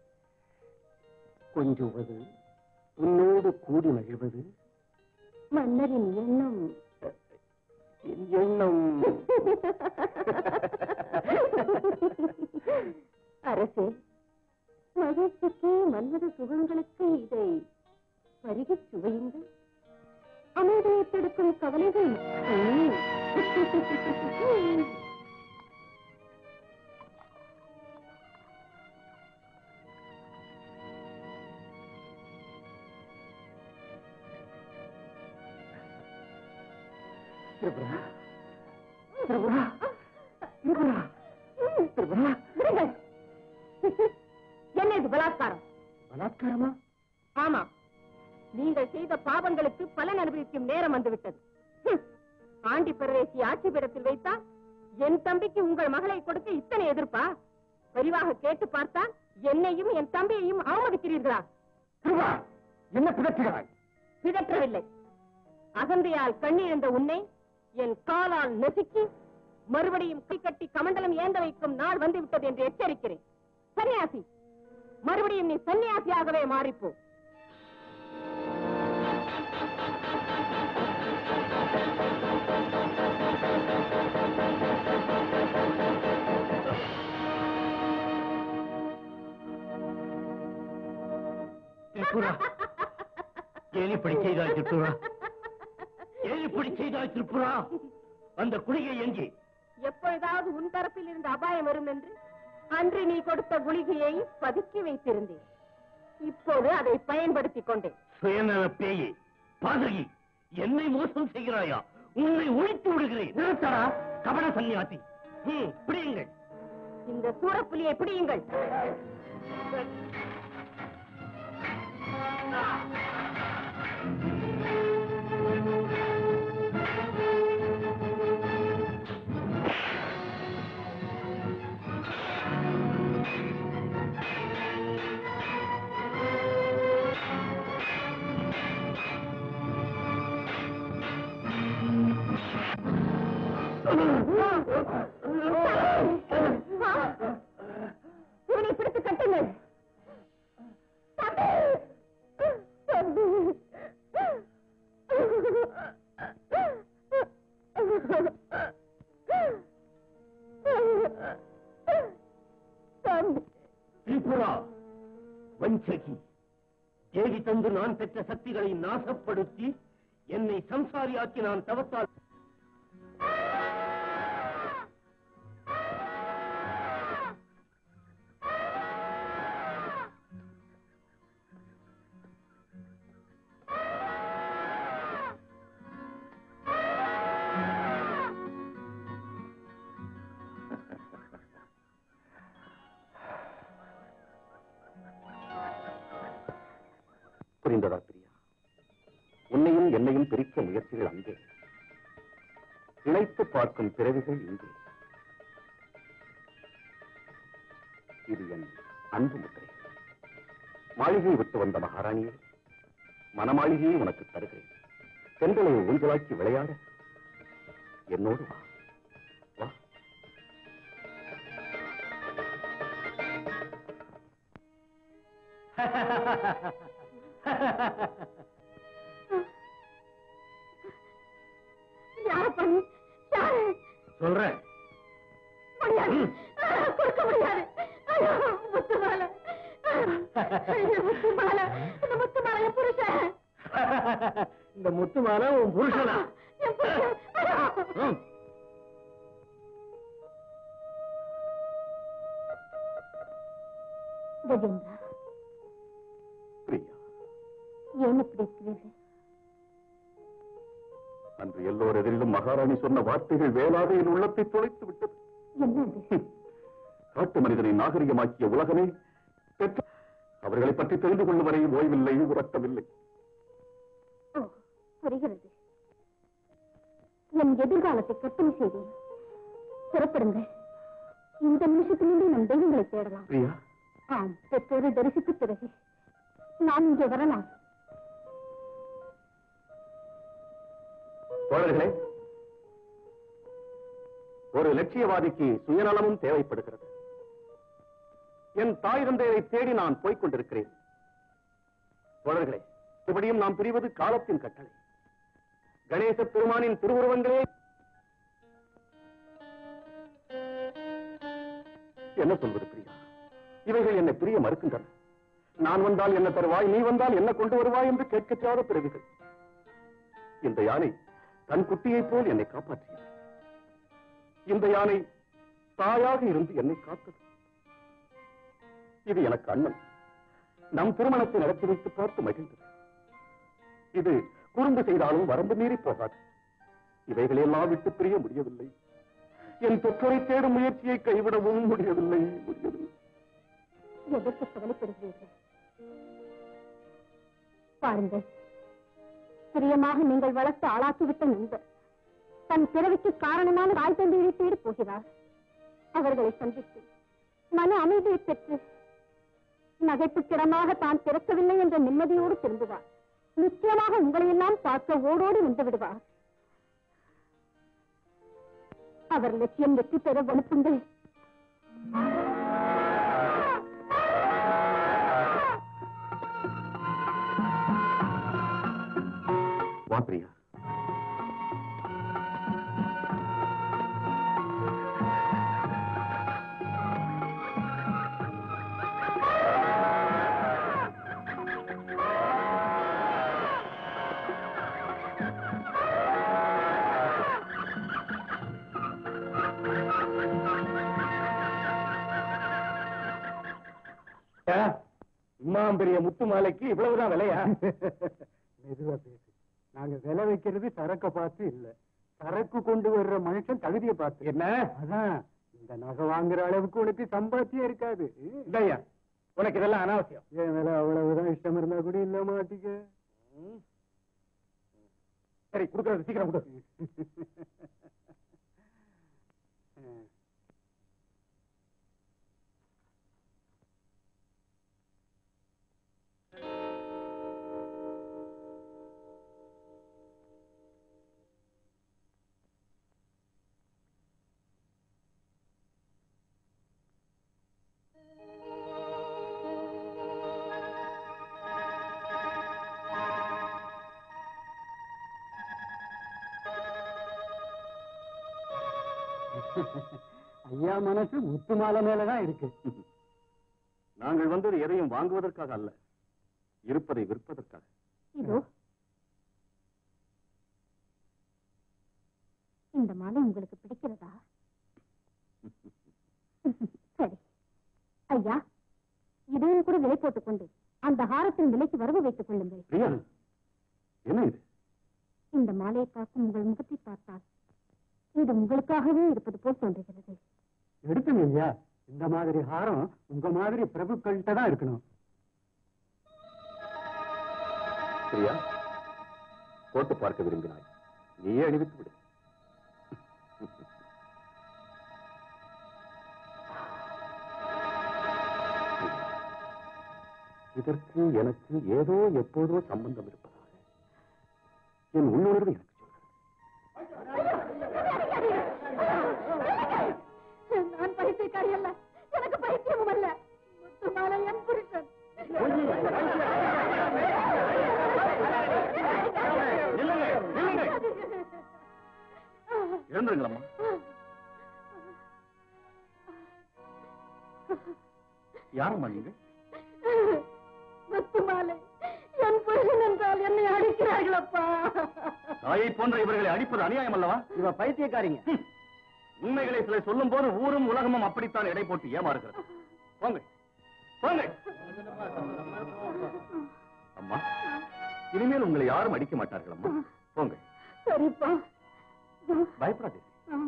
கொஞ்சுவது உன்னோடு கூடி மகிழ்வது மன்னரின் எண்ணம் என் எண்ணம் அரசே மகிழ்ச்சிக்கு மன்மத சுகங்களுக்கு இதை பருகிச் சுவையுங்கள் அமைதியை தடுக்கும் கவலைகள் ம். திரிபுரா திரிபுரா திரிபுரா திரிபுரா விடுங்கள். என்ன இது பலாத்காரம் பலாத்காரமா ஆமா நீங்கள் செய்த பாவங்களுக்கு பலன் அனுபவிக்கும் நேரம் வந்துவிட்டது ஹம். ஆண்டி பரதேசி ஆட்சி பீடத்தில் வைத்தால் என் தம்பிக்கு உங்கள் மகளை கொடுக்க இத்தனை எதிர்ப்பா விரிவாக கேட்டு பார்த்தால் என்னையும் என் தம்பியையும் அவமதிக்கிறீர்களா திரிபுரா என்ன பிதற்றுகிறாய் பிதற்றவில்லை அகந்தையால் கண்ணிழந்த உன்னை என் காலால் நெசுக்கி மறுபடியும் கை கட்டி கமண்டலம் ஏந்த வைக்கும் நாள் வந்துவிட்டது என்று எச்சரிக்கிறேன் சன்னியாசி மறுபடியும் நீ சன்னியாசியாகவே மாறிப்போ திரிபுரா ஏன் இப்படி செய்தாய் திரிபுரா ஏன் இப்படி செய்தாய் திரிபுரா அந்த குளிகை எங்கே எப்பொழுதாவது உன் தரப்பில் இருந்து அபாயம் வரும் என்று அன்று நீ கொடுத்த குளிகையை பதுக்கி வைத்திருந்தேன் இப்போது அதை பயன்படுத்திக் கொண்டேன் சுயநல பேயே பாதகி என்னை மோசம் செய்கிறாயா உன்னை ஒழித்து விடுகிறேன் நிறுத்தடா கபட சன்னியாசி ம், பிடியுங்கள் இந்த சூரப்புலியை பிடியுங்கள் இவனை பிடித்து கட்டுங்கள் திரிபுரா வஞ்சகி தேவி தந்து நான் பெற்ற சக்திகளை நாசப்படுத்தி என்னை சம்சாரியாக்கி நான் தவத்தால் புரிந்ததா பிரியா உன்னையும் என்னையும் பிரிக்க முயற்சிகள் அங்கே இணைத்து பார்க்கும் பிறவிகள் இங்கே இது என் அன்பு முத்திரை மாளிகையை விட்டு வந்த மகாராணியே மனமாளிகையை உனக்கு தருகிறேன் பெண்களை ஊஞ்சலாக்கி விளையாட என்னோடு வா வா யார பண்ணி யாரு சொல்றேன் முடியாது கொடுக்க முடியாது ஐயோ, முத்து மாலை ஐயோ, முத்து மாலை இந்த முத்து மாலை என் புருஷன் இந்த முத்துமான உன் புருஷனா என் புருஷன் ஐயோ. ம். கஜேந்திரா பிரியா ஏன் இப்படி இருக்கிறீர்கள் அன்று எல்லோர் எதிரிலும் மகாராணி சொன்ன வார்த்தைகள் வேளாக என் உள்ளத்தை துளைத்து விட்டது என்ன அது காட்டு மனிதனை நாகரிகமாக்கிய உலகமே பெற்ற அவர்களை பற்றி தெரிந்து கொள்ளும் வரை ஓய்வில்லை உறக்கமில்லை ஓ புரிகிறது என் எதிர்காலத்தை கற்பனை செய்தேன் புறப்படுங்கள் இந்த நிமிஷத்திலிருந்து நம் தெய்வங்களை தேடலாம் பிரியா ஆம் பெற்றோரை தரிசித்த பிறகு நான் இங்கே வரலாம் தோழர்களே ஒரு லட்சியவாதிக்கு சுயநலமும் தேவைப்படுகிறது என் தாய் தந்தையரை தேடி நான் போய்க் கொண்டிருக்கிறேன் தோழர்களே இப்படியும் நாம் பிரிவது காலத்தின் கட்டளை கணேச பெருமானின் திருவுருவங்களே என்ன சொல்வது பிரியா இவைகள் என்னை பிரிய மறுக்கின்றன நான் வந்தால் என்ன தருவாய் நீ வந்தால் என்ன கொண்டு வருவாய் என்று கேட்கச்சாத பிறவிகள் இந்த யானை தன் குட்டியைப் போல் என்னை காப்பாற்றியது இந்த யானை தாயாக இருந்து என்னை காத்தது இது எனக்கு அண்ணன் நம் திருமணத்தை நடத்தி வைத்து பார்த்து மகிழ்ந்தது இது குறும்பு செய்தாலும் வரம்பு மீறி போகாது இவைகளெல்லாம் விட்டு பிரிய முடியவில்லை என் பெற்றோரை தேடும் முயற்சியை கைவிடவும் முடியவில்லை முடியவில்லை எதற்கு கவலைப்படுகிறீர்கள் பாருங்கள் பிரியமாக நீங்கள் வளர்த்து ஆளாக்கிவிட்ட நண்பர் தன் பிறவிக்கு காரணமான தாய் தந்தையை தேடி போகிறார் அவர்களை சந்தித்து மன அமைதியை பெற்று நகைப்புக்கிடமாக தான் பிறக்கவில்லை என்ற நிம்மதியோடு திரும்புவார் நிச்சயமாக உங்களையெல்லாம் பார்க்க ஓடோடி வந்து விடுவார் அவர் லட்சியம் வெற்றி பெற வலுப்புங்கள் வா பிரியா இம்மாம்பெரிய முத்து மாலைக்கு இவ்வளவுதான் விலையா மெதுவா பேசு நாங்க விலை வைக்கிறது சரக்க பார்த்து இல்ல சரக்கு கொண்டு வர்ற மனுஷன் தகுதியை பார்த்து என்ன அதான் இந்த நகை வாங்குற அளவுக்கு உனக்கு சம்பாத்தியம் இருக்காது இல்லையா உனக்கு இதெல்லாம் அனாவசியம் என் மேல அவ்வளவுதான் இஷ்டம் இருந்தா கூட இல்ல மாட்டிக்க சரி கொடுக்கறது சீக்கிரம் கொடு ஐயா மனசு முத்து மாலை மேலதான் இருக்கு நாங்கள் வந்தது எதையும் வாங்குவதற்காக அல்ல இருப்பதை விற்பதற்காக இதோ இந்த மாலை உங்களுக்கு பிடிக்கிறதா சரி ஐயா இதையும் கூட விலை போட்டுக்கொண்டு அந்த ஹாரத்தின் விலைக்கு வரவு வைத்துக் கொள்ளுங்கள் பிரியா என்ன இது இந்த மாலையை காக்கும் உங்கள் முகத்தை பார்த்தால் இது உங்களுக்காகவே இருப்பது போல் தோன்றுகிறது எடுத்துங்க ஐயா இந்த மாதிரி ஹாரம் உங்க மாதிரி பிரபுக்கள்கிட்ட தான் இருக்கணும் பிரியா போட்டு பார்க்க விரும்பினாய் நீயே அணிவித்து விடு இதற்கு எனக்கு ஏதோ எப்போதோ சம்பந்தம் இருப்பதாக என் உள்ளுணர்வு எனக்கு சொல்கிறது நான் பைத்தியக்காரி அல்ல எனக்கு பைத்தியமும் அல்ல முத்து மாலை என் புருஷன் நில்லுங்க, நில்லுங்க. எழுந்துருங்களம்மா யாரம்மா நீங்க முத்து மாலை என் புருஷன் என்றால் என்னை அடிக்கிறார்களப்பா தாயை போன்ற இவர்களை அடிப்பது அநியாயம் அல்லவா இவ பைத்தியக்காரிங்க ஹம். உண்மைகளை சில சொல்லும் போது ஊரும் உலகமும் அப்படித்தான் எடை போட்டு ஏமாறுகிறது போங்க போங்க அம்மா இனிமேல் உங்களை யாரும் அடிக்க மாட்டார்கள் அம்மா போங்க சரிப்பா பயப்படாதே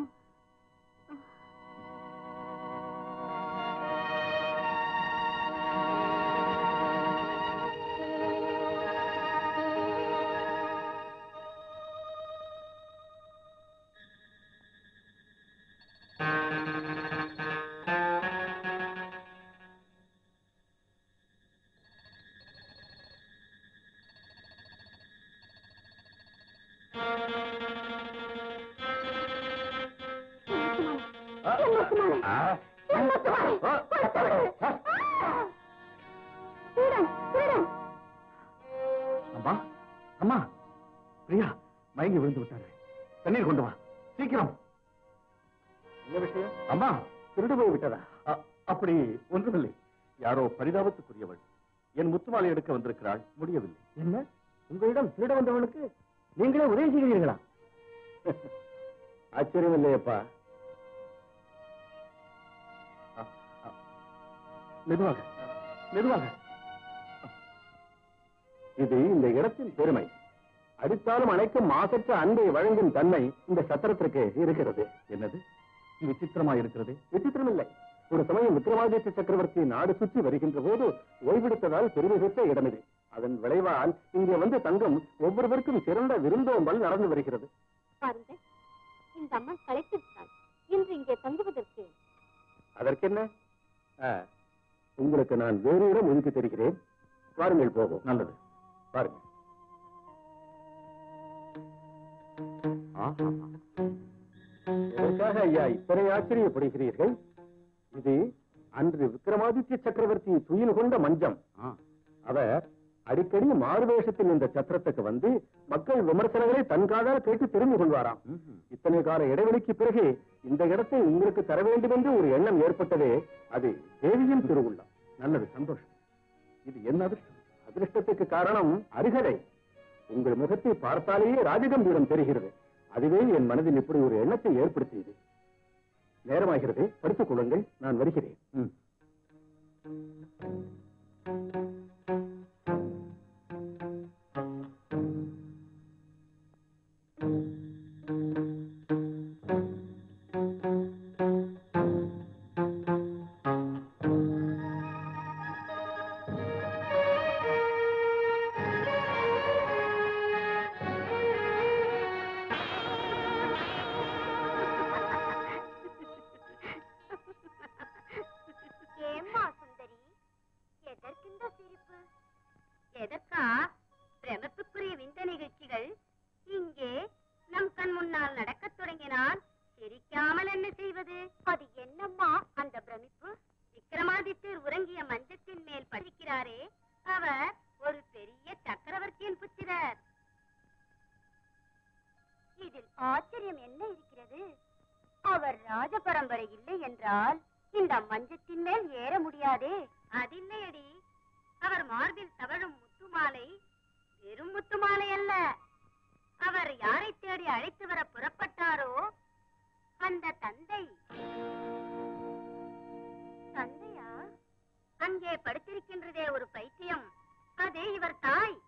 ஆ. ஆ. அம்மா அம்மா பிரியா மயங்கி விழுந்து விட்டாரு தண்ணீர் கொண்டு வா சீக்கிரம் என்ன விஷயம் அம்மா திருடு போய் விட்டதா அ- அப்படி ஒன்றுமில்லை யாரோ பரிதாபத்துக்குரியவள் என் முத்துமாலை எடுக்க வந்திருக்கிறாள் முடியவில்லை என்ன உங்களிடம் திருட வந்தவனுக்கு நீங்களே உதவி செய்கிறீர்களா ஆச்சரியம் இல்லையப்பா அ- அ- மெதுவாக மெதுவாக இது இந்த இடத்தின் பெருமை அடித்தாலும் அணைக்கும் மாசற்ற அன்பை வழங்கும் தன்மை இந்த சத்திரத்திற்கு இருக்கிறது என்னது விசித்திரமா இருக்கிறது விசித்திரம் இல்லை ஒரு சமயம் விக்ரமாதித்ய சக்கரவர்த்தி நாடு சுற்றி வருகின்ற போது ஓய்வெடுத்ததால் பெருமை பெற்ற இடம் இது அதன் விளைவால் இங்கே வந்து தங்கம் ஒவ்வொருவருக்கும் சிறந்த விருந்தோம்பல் நடந்து வருகிறது பாருங்கள் இந்த அம்மா களைத்து விட்டாள் இன்று இங்கே தங்குவதற்கு அதற்கென்ன ஆ, உங்களுக்கு நான் வேறு இடம் ஒதுக்கி தருகிறேன் வாருங்கள் போவோம் நல்லது பாருங்கள் ஆஹா. எதற்காக ஐயா இத்தனை ஆச்சரியப்படுகிறீர்கள் இது அன்று விக்ரமாதித்ய சக்கரவர்த்தி துயில் கொண்ட மஞ்சம் ஆ. அவர் அடிக்கடி மாறுவேஷத்தில் இந்த சத்திரத்துக்கு வந்து மக்கள் விமர்சனங்களை தன் காதால் கேட்டு தெரிந்து கொள்வாராம் இத்தனை கால இடைவெளிக்கு பிறகு இந்த இடத்தை உங்களுக்கு தர வேண்டும் என்று ஒரு எண்ணம் ஏற்பட்டதே அது தேவியின் திருவுள்ளம் நல்லது சந்தோஷம் இது என்ன அதிர்ஷ்டம் அதிர்ஷ்டத்துக்கு காரணம் அருகதை உங்கள் முகத்தை பார்த்தாலேயே ராஜகம்பீரம் தெரிகிறது அதுவே என் மனதில் இப்படி ஒரு எண்ணத்தை ஏற்படுத்தியது நேரமாகிறது படுத்துக் கொள்ளுங்கள் நான் வருகிறேன் ம். ஏம்மா சுந்தரி எதற்கிந்த சிரிப்பு எதற்கா பிரமத்துக்குரிய விந்த நிகழ்ச்சிகள் இங்கே நம் கண் முன்னால் நடக்கத் தொடங்கினால் சிரிக்காமல் என்ன செய்வது அது என்னம்மா அந்த பிரமிப்பு விக்ரமாதித்தர் உறங்கிய மஞ்சத்தின் மேல் படிக்கிறாரே அவர் ஒரு பெரிய சக்கரவர்த்தியின் புத்திரர் இதில் ஆச்சரியம் என்ன இருக்கிறது அவர் ராஜ பரம்பரை இல்லை என்றால் இந்த மஞ்சத்தின் மேல் ஏற முடியாதே அதில்லையடி அவர் மார்பில் தவழும் முத்துமாலை வெறும் முத்துமாலை அல்ல அவர் யாரை தேடி அழைத்து வர புறப்பட்டாரோ அந்த தந்தை தந்தையா அங்கே படுத்திருக்கின்றதே ஒரு பைத்தியம் அது இவர் தாய்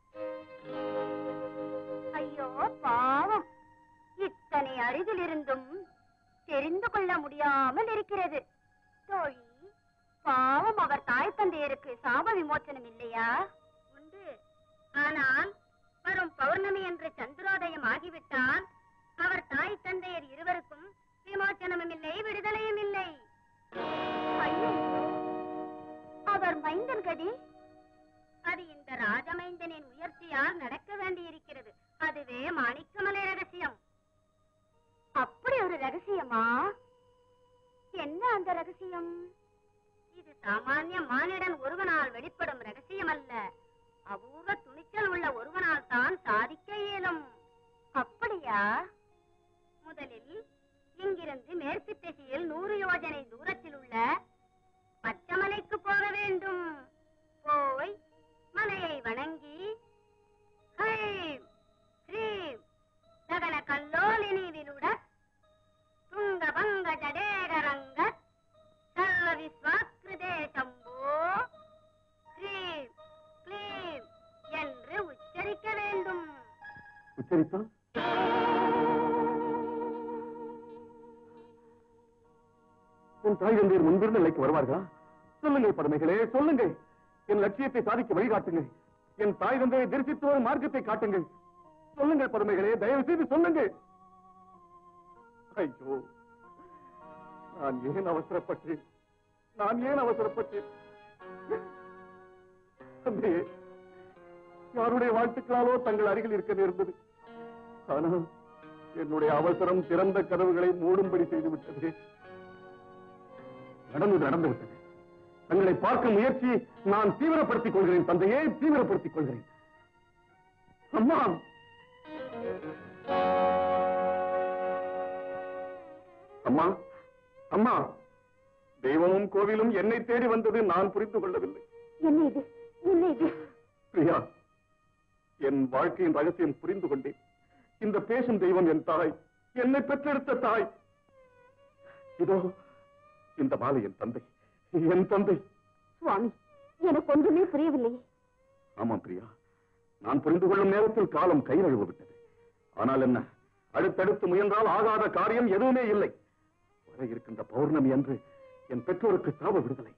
ஐயோ பாவம் இத்தனை அருகில் இருந்தும் தெரிந்து கொள்ள முடியாமல் இருக்கிறது தோழி பாவம் அவர் தாய் தந்தையருக்கு சாப விமோச்சனம் இல்லையா உண்டு ஆனால் வரும் பௌர்ணமி என்று சந்திரோதயம் ஆகிவிட்டால் அவர் தாய் தந்தையர் இருவருக்கும் விமோச்சனமும் இல்லை விடுதலையும் இல்லை ஐயோ, அவர் மைந்தன் கதி அது இந்த ராஜமைந்தனின் முயற்சியால் நடக்க வேண்டியிருக்கிறது அதுவே மாணிக்கமலை ரகசியம் அப்படி ஒரு ரகசியமா என்ன அந்த ரகசியம் இது சாமானிய மானிடன் ஒருவனால் வெளிப்படும் ரகசியம் அல்ல அபூர்வ துணிச்சல் உள்ள ஒருவனால் தான் சாதிக்க இயலும் அப்படியா முதலில் இங்கிருந்து மேற்கு திசையில் நூறு யோஜனை தூரத்தில் உள்ள பச்சமலைக்கு போக வேண்டும் போய் மலையை வணங்கி ஹைம் ஸ்ரீம் ಗಗನ ಕಲ್ಲೋಲಿನಿ ವಿನುಡ ತುಂಗ ಭಂಗ ಜಡೇಗರಂಗ ಸರ್ವ ವಿಶ್ವಾಕೃದೇ ಶಂಭೋ ಕ್ಲೀம் ಕ್ಲீம் என்று உச்சரிக்க வேண்டும் உச்சரித்தால் உன் தாய் தந்தையர் முன்பிருந்த நிலைக்கு வருவார்களா சொல்லுங்கள் பதுமைகளே சொல்லுங்கள் என் லட்சியத்தை சாதிக்க வழிகாட்டுங்கள் என் தாய் தந்தையை தரிசித்து வரும் மார்க்கத்தை காட்டுங்கள் சொல்லுங்கள் பதுமைகளே தயவு செய்து சொல்லுங்கள் ஐயோ நான் ஏன் அவசரப்பட்டேன் நான் ஏன் அவசரப்பட்டேன் தந்தையே யாருடைய வாழ்த்துக்களாலோ தங்கள் அருகில் இருக்க நேர்ந்தது ஆனால் என்னுடைய அவசரம் திறந்த கதவுகளை மூடும்படி செய்து விட்டது நடந்தது நடந்து விட்டது தங்களை பார்க்கும் முயற்சியை நான் தீவிரப்படுத்திக் கொள்கிறேன் தந்தையே தீவிரப்படுத்திக் கொள்கிறேன் அம்மா அம்மா அம்மா தெய்வமும் கோவிலும் என்னை தேடி வந்தது நான் புரிந்து கொள்ளவில்லை என்ன இது என்ன இது பிரியா என் வாழ்க்கையின் ரகசியம் புரிந்து கொண்டேன் இந்த பேசும் தெய்வம் என் தாய் என்னை பெற்றெடுத்த தாய் இதோ இந்த மாலை என் தந்தை என் தந்தை சுவாமி எனக்கு ஒன்றுமே புரியவில்லையே ஆமாம் பிரியா நான் புரிந்து கொள்ளும் நேரத்தில் காலம் கை நழுவ விட்டது ஆனால் என்ன அடுத்தடுத்து முயன்றால் ஆகாத காரியம் எதுவுமே இல்லை வர இருக்கின்ற பௌர்ணமி அன்று என் பெற்றோருக்கு சாப விடுதலை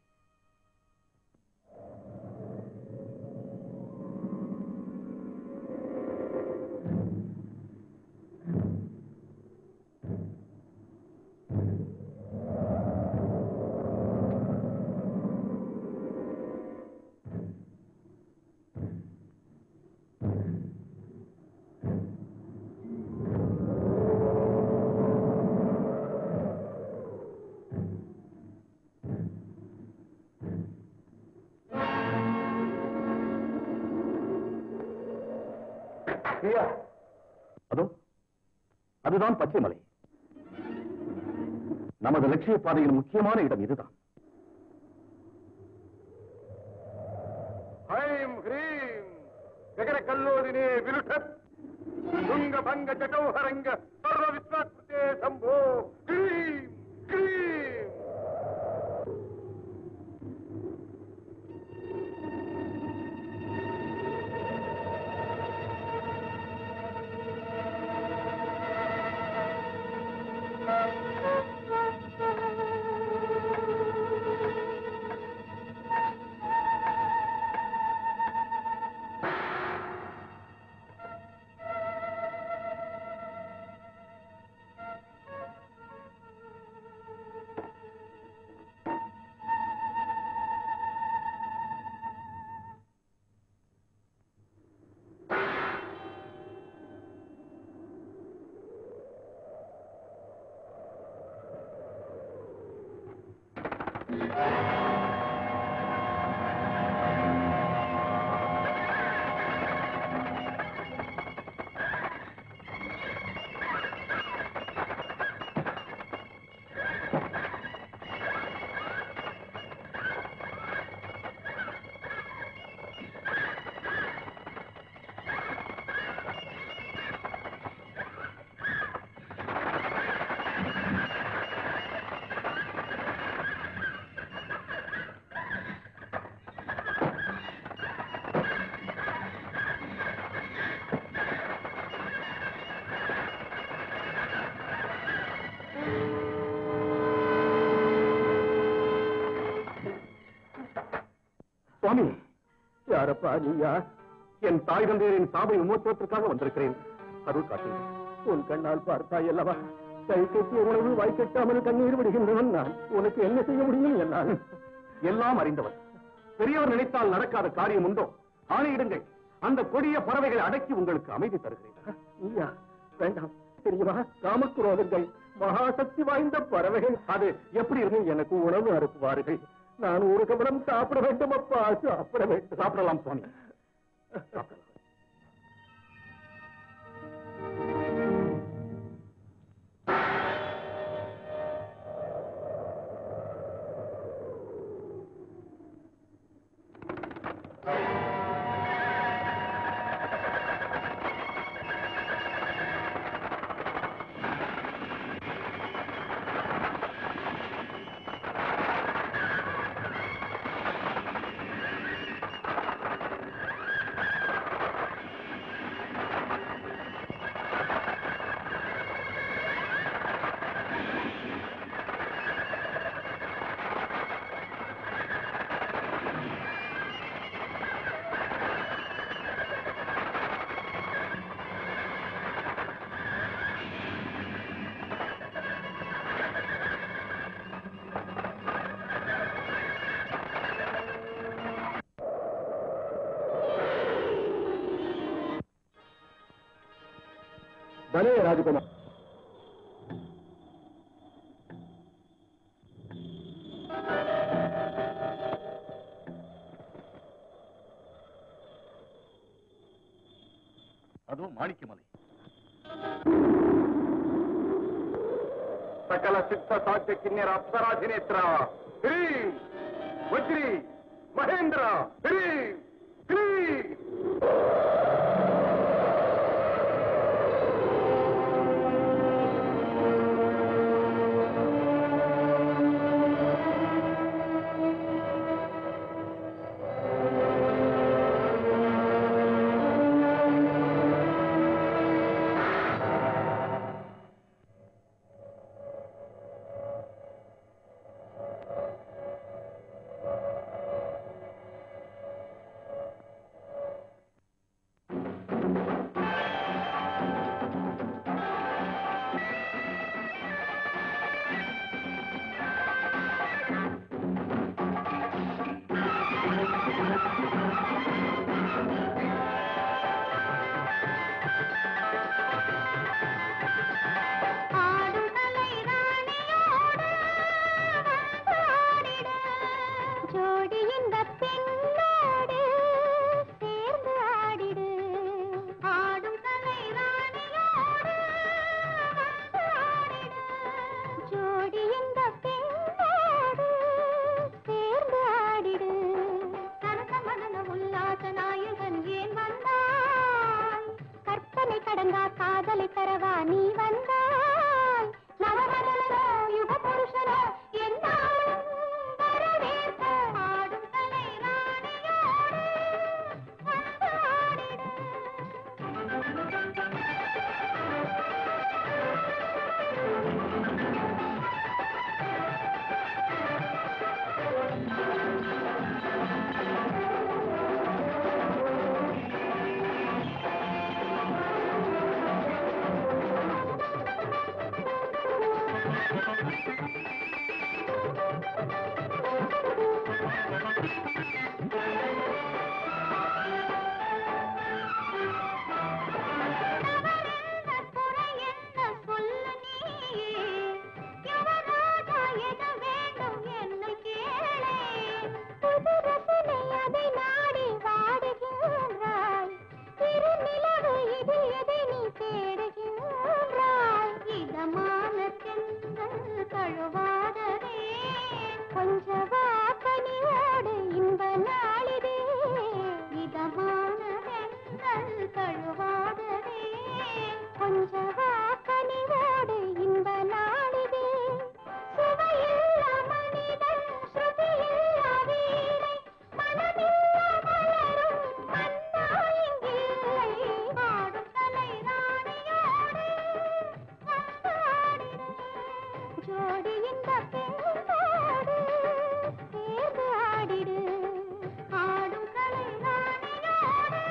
கிரியா அதோ அதுதான் பச்சைமலை நமது லட்சிய பாதையில் முக்கியமான இடம் இதுதான் ஐம் ஹ்ரீம் ಗಗನ ಕಲ್ಲೋದಿನೇ ವಿರುಠತ್ ಶೃಂಗ ಭಂಗ ಜಟೌಹರಂಗ ಸರ್ವ ವಿಶ್ವಾಕೃತೆ ಶಂಭೋ ಕ್ರೀಂ ಕ್ರೀಂ சுவாமி யாரப்பா நீ யார் என் தாய் தந்தையரின் சாபை விமோச்சனத்திற்காக வந்திருக்கிறேன் அருள் காட்டுங்கள் உன் கண்ணால் பார்த்தாய் அல்லவா கை கட்டிய உணவு வாய் கட்டாமல் கண்ணீர் விடுகின்றவன் நான் உனக்கு என்ன செய்ய முடியும் என்னால் எல்லாம் அறிந்தவன் பெரியவர் நினைத்தால் நடக்காத காரியம் உண்டோ ஆணையிடுங்கள் அந்த கொடிய பறவைகளை அடக்கி உங்களுக்கு அமைதி தருகிறேன் நீயா வேண்டாம் தெரியுமா காமக்குரோதங்கள் மகாசக்தி வாய்ந்த பறவைகள் அது எப்படி இருந்து எனக்கு உணவு அனுப்புவார்கள் நான் ஒரு கவனம் சாப்பிட வேண்டும் அப்பா சாப்பிட வேண்டும் சாப்பிடலாம் சுவாமி சாப்பிடலாம் பலே ராஜகுமார் அதுவும் மாணிக்கமலை ಸಕಲ ಸಿದ್ಧ ಸಾಧ್ಯ ಕಿನ್ಯರ ಅಪ್ಸರಾಧಿನೇತ್ರ ಹಿರಿ ವಜ್ರಿ ಮಹೇಂದ್ರ ಹಿರಿ ಹಿರಿ கொஞ்சவா கனியோடு இன்ப நாளிதே இதமான வெண்கள் தழுவாததே கொஞ்சவா கனிவோடு இன்ப நாளிதே சுவையில்லா மனிதன் ஸ்ருதியில்லா வீணை மனமில்லா மலரும் மன்னா இங்கில்லை ஆடும் தலை ராணியோடு வந்தாடிடு ஜோடி இந்த பெண்ணோடு சேர்ந்து ஆடிடு ஆடும் கலை ராணியோடு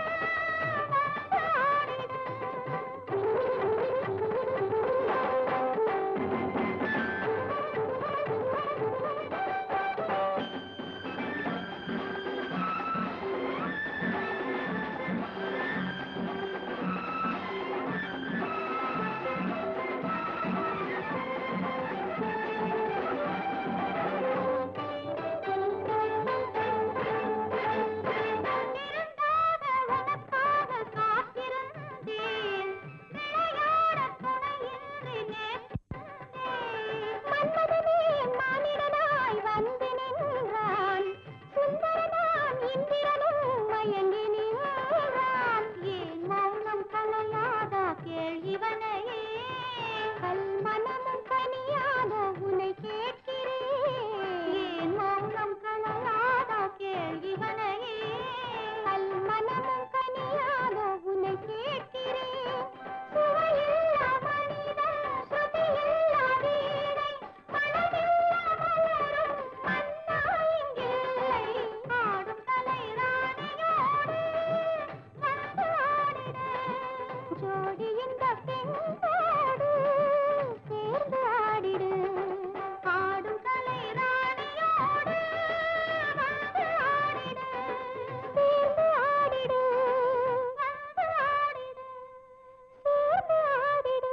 இருந்தாக உனக்காக காத்திருந்தேன் விளையாட துணையின்றி நேர்ந்தேன் மன்மதனே மானிடனாய் வந்து நின்றான் சுந்தரனாம் இந்திரனும் மயங்கி நின்றான் ஏன் மௌனம் கலையாதா கேள்விவனையே கல் மனமும் கனியாத உன்னை கேட்கிறேன் ஏன் மௌனம் கலையாதா கேள்விவனையே கல் மனமும் கனியாத உன்னை கேட்கிறேன் சுவையில்லா மனிதன் ஸ்ருதியில்லா வீணை மனமில்லா மலரும் மன்னா இங்கில்லை ஆடும் கலை ராணியோடு வந்து ஆடிடு ஜோடி இந்த பெண்ணோடு சேர்ந்து ஆடிடு ஆடும் கலை ராணியோடு வந்து ஆடிடு சேர்ந்து ஆடிடு வந்து ஆடிடு சேர்ந்து ஆடிடு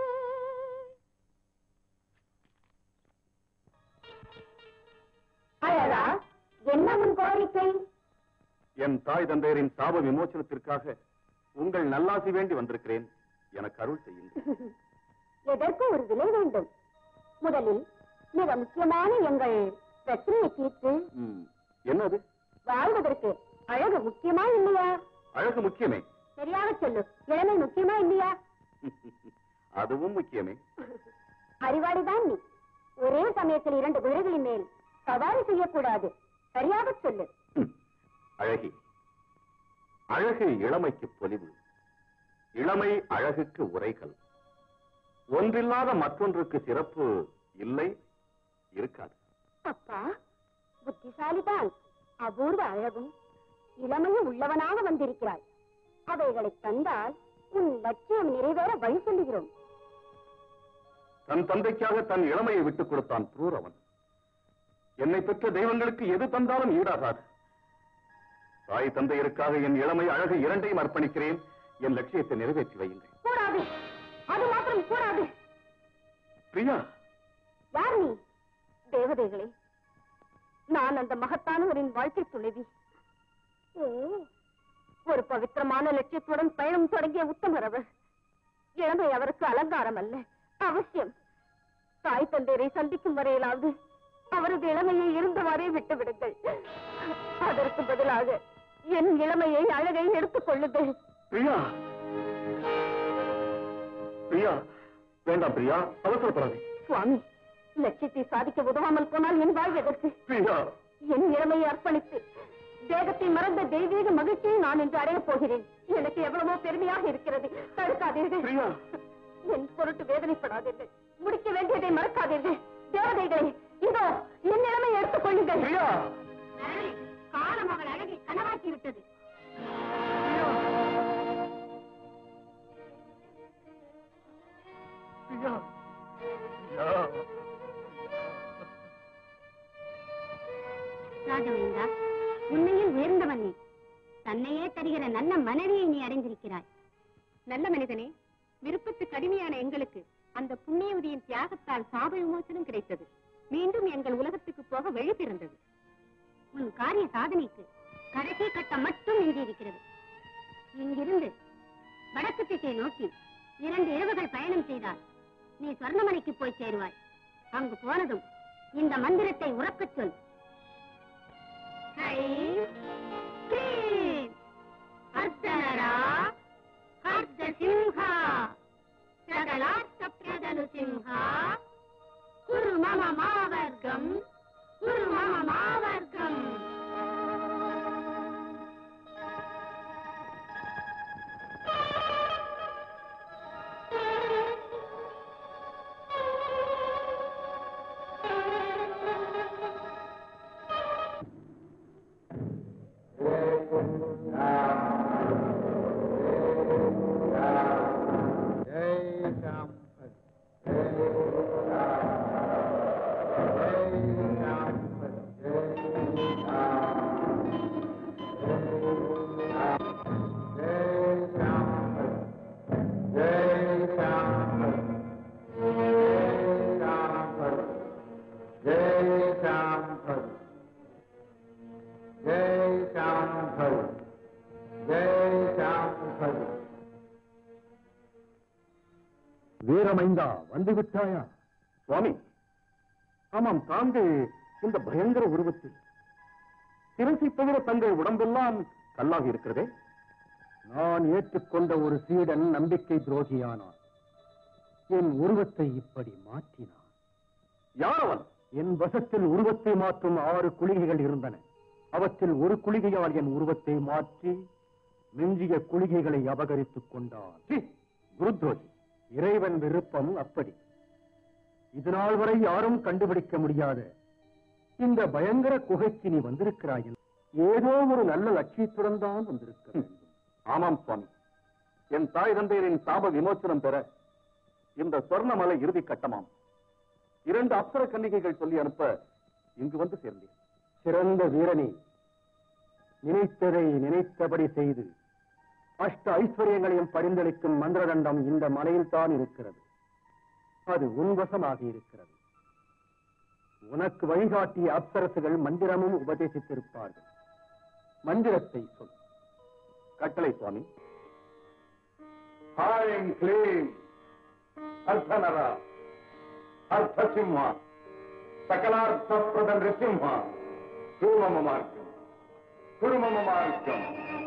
அழகா என்ன உன் கோரிக்கை என் தாய் தந்தையரின் சாப விமோசனத்திற்காக உங்கள் நல்லாசி வேண்டி வந்திருக்கிறேன் எனக்கு அருள் செய்யுங்கள் எதற்கு ஒரு விலை வேண்டும் முதலில் மிக முக்கியமான எங்கள் பிரச்சனையை தீர்த்து ம், என்னது வாழ்வதற்கு அழகு முக்கியமா இல்லையா அழகு முக்கியமே சரியாக சொல்லு இளமை முக்கியமா இல்லையா அதுவும் முக்கியமே அறிவாளிதான் நீ ஒரே சமயத்தில் இரண்டு குதிரைகளின் மேல் சவாரி செய்யக்கூடாது சரியாக சொல்லு ம், அழகி அழகு இளமைக்கு பொலிவு இளமை அழகுக்கு உரைகள் ஒன்றில்லாத மற்றொன்றுக்கு சிறப்பு இல்லை இருக்காது அப்பா புத்திசாலிதான் அபூர்வ அழகும் இளமையும் உள்ளவனாக வந்திருக்கிறாய் அவைகளை தந்தால் உன் லட்சியம் நிறைவேற வழி சொல்லுகிறோம் தன் தந்தைக்காக தன் இளமையை விட்டுக் கொடுத்தான் புரூரவன் என்னை பெற்ற தெய்வங்களுக்கு எது தந்தாலும் ஈடாகாது தாய் தந்தையருக்காக என் இளமை அழகு இரண்டையும் அர்ப்பணிக்கிறேன் என் லட்சியத்தை நிறைவேற்றி வையுங்கள் கூடாது அது மாத்திரம் கூடாது பிரியா யார் நீ தேவதைகளே நான் அந்த மகத்தானவரின் வாழ்க்கை துணைவி ஓ, ஒரு பவித்திரமான லட்சியத்துடன் பயணம் தொடங்கிய உத்தமர் அவர் இளமை அவருக்கு அலங்காரம் அல்ல அவசியம் தாய் தந்தையரை சந்திக்கும் வரையிலாவது அவரது இளமையை இருந்தவாறே விட்டு விடுங்கள் அதற்கு பதிலாக என் இளமையை அழகை எடுத்துக் கொள்ளுங்கள் பிரியா பிரியா வேண்டாம் பிரியா அவசரப்படாதே சுவாமி லட்சியத்தை சாதிக்க உதவாமல் போனால் என் வாழ்வு எதற்கு பிரியா என் இளமையை அர்ப்பணித்து தேகத்தை மறந்த தெய்வீக மகிழ்ச்சியை நான் இன்று அடையப் போகிறேன் எனக்கு எவ்வளவோ பெருமையாக இருக்கிறது தடுக்காதீர்கள் பிரியா என் பொருட்டு வேதனைப்படாதீர்கள் முடிக்க வேண்டியதை மறக்காதீர்கள் தேவதைகளே இதோ என் நிலைமை எடுத்துக் கொள்ளுங்கள் பிரியா காலம் அவள் அழகை கனவாக்கி விட்டது பிரியா பிரியா ராஜமைந்தா உண்மையில் உயர்ந்தவன் நீ தன்னையே தருகிற நல்ல மனைவியை நீ அடைந்திருக்கிறாய் நல்ல மனிதனே விருப்பத்து கடுமையான எங்களுக்கு அந்த புண்ணியவதியின் தியாகத்தால் சாப விமோசனம் கிடைத்தது மீண்டும் எங்கள் உலகத்துக்கு போக வழி பிறந்தது உன் காரிய சாதனைக்கு கடைசி கட்டம் மட்டும் இங்கே இருக்கிறது இங்கிருந்து வடக்கு திசை நோக்கி இரண்டு இரவுகள் பயணம் செய்தால் நீ சொர்ணமலைக்கு போய் சேருவாய் அங்கு போனதும் இந்த மந்திரத்தை உறக்கச் சொல் ஹை, க்ளீம், அர்த்தனரா, அர்த்த சிம்ஹா, சகலார்த்த பிரதனு சிம்ஹா, குரு மம மாவர்க்கம் குரு மம மாவர்க்கம் வீரமைந்தா வந்து விட்டாயா சுவாமி ஆமாம் தாங்கள் இந்த பயங்கர உருவத்தில் சிரசை தவிர தங்கள் உடம்பெல்லாம் கல்லாக இருக்கிறதே நான் ஏற்றுக்கொண்ட ஒரு சீடன் நம்பிக்கை துரோகியானான் என் உருவத்தை இப்படி மாற்றினான் யார் அவன் என் வசத்தில் உருவத்தை மாற்றும் ஆறு குளிகைகள் இருந்தன அவற்றில் ஒரு குளிகையால் என் உருவத்தை மாற்றி மிஞ்சிய குளிகைகளை அபகரித்துக் கொண்டான் சீ, குருத்ரோகி இறைவன் விருப்பம் அப்படி இதுநாள் வரை யாரும் கண்டுபிடிக்க முடியாத இந்த பயங்கர குகைக்கு நீ வந்திருக்கிறாய் ஏதோ ஒரு நல்ல லட்சியத்துடன் தான் வந்திருக்க வேண்டும் ஆமாம் சுவாமி என் தாய் தந்தையரின் சாப விமோசனம் பெற இந்த சொர்ணமலை இறுதி கட்டமாம் இரண்டு அப்சர கன்னிகைகள் சொல்லி அனுப்ப இங்கு வந்து சேர்ந்தேன் சிறந்த வீரனே நினைத்ததை நினைத்தபடி செய்து அஷ்ட ஐஸ்வர்யங்களையும் பரிந்தளிக்கும் மந்திரதண்டம் இந்த மலையில் தான் இருக்கிறது அது உன்வசமாக இருக்கிறது உனக்கு வழிகாட்டிய அப்சரசுகள் மந்திரமும் உபதேசித்திருப்பார்கள் மந்திரத்தை சொல் கட்டளை சுவாமி ஹாயம் க்ளீம் அர்த்தநர அர்த்தசிம்ஹ சகலார்த்தப்பிரத நிருசிம்ஹ குருமம மார்க்கம் குருமம மார்க்கம்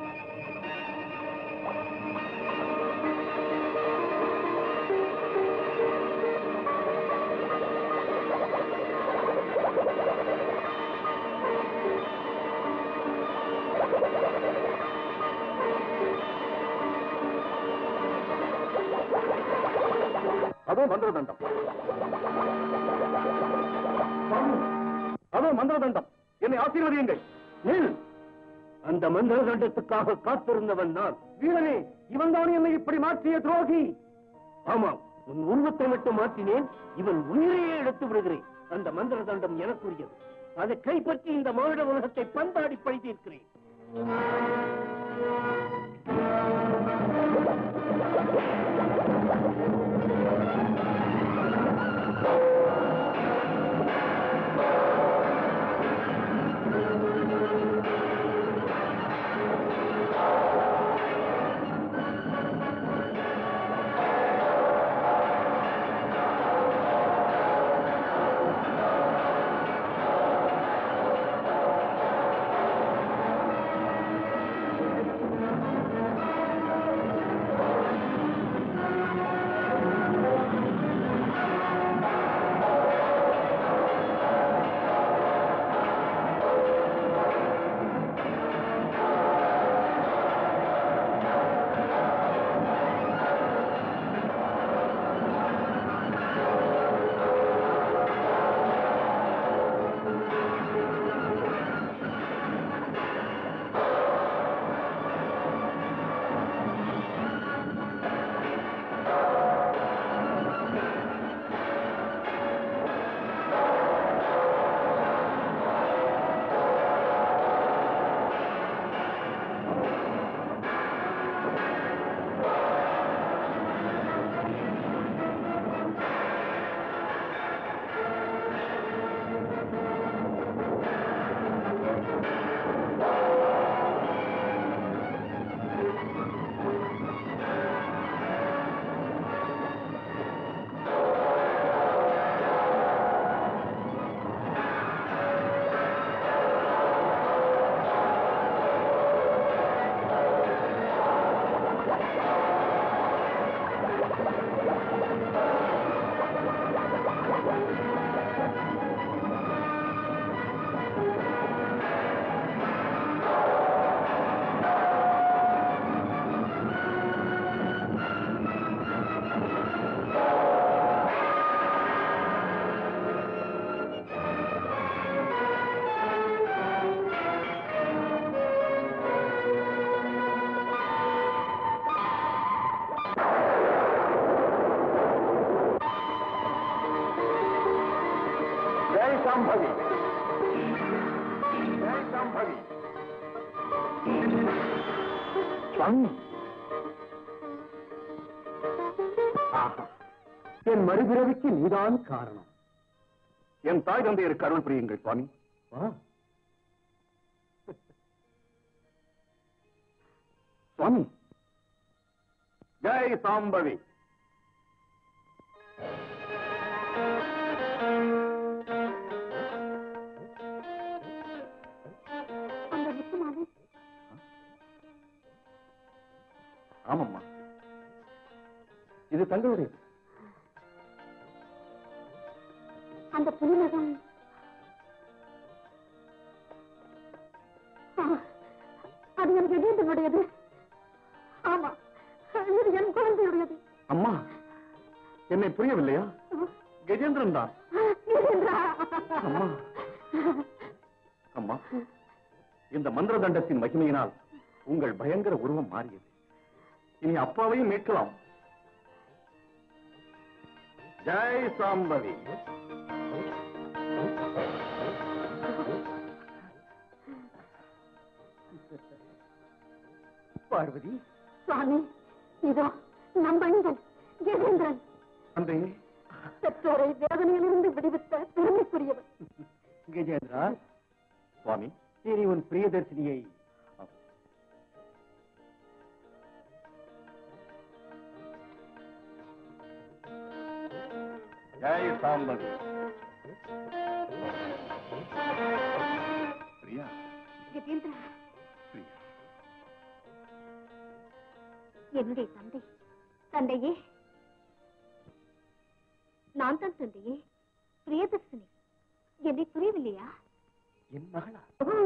அதோ மந்திரதண்டம் சுவாமி, அதோ மந்திரதண்டம் என்னை ஆசீர்வதியுங்கள் நில் அந்த மந்திர தண்டத்துக்காக காத்திருந்தவன் நான் வீரனே இவன் தான் என்னை இப்படி மாற்றிய துரோகி ஆமாம் உன் உருவத்தை மட்டும் மாற்றினேன் இவன் உயிரையே எடுத்து விடுகிறேன் அந்த மந்திர தண்டம் எனக்குரியது அதை கைப்பற்றி இந்த மாநில உலகத்தை பந்தாடி பழித்திருக்கிறேன் ஆ சாம்பவி ஜெய் சாம்பவி சுவாமி ஆஹா. என் மறுபிறவிக்கு நீதான் காரணம் என் தாய் தந்தையருக்கு அருள் புரியுங்கள் சுவாமி வா சுவாமி ஜெய் சாம்பவி அந்த முத்துமாலை ஆமாம்மா இது தங்களுடைய அந்த புலிமகம் ஆ, அது என் கஜேந்திரனுடையது ஆமா இது என் குழந்தையுடையது அம்மா என்னை புரியவில்லையா கஜேந்திரன் தான் கஜேந்திரா. அம்மா அம்மா இந்த மந்திர தண்டத்தின் மகிமையினால் உங்கள் பயங்கர உருவம் மாறியது இனி அப்பாவையும் மீட்கலாம் ஜெய் சாம்பவி பார்வதி சுவாமி இதோ நம் அண்ணன் கஜேந்திரன் தந்தையே பெற்றோரை வேதனையிலிருந்து விடுவித்த பெருமைக்குரியவர் கஜேந்திரா சுவாமி இனி உன் பிரியதர்சினியை ஜெய் சாம்பவி பிரியா கஜேந்திரா பிரியா என்னுடைய தந்தை தந்தையே நான் தான் தந்தையே பிரியதர்சினி என்னை புரியவில்லையா என் மகளா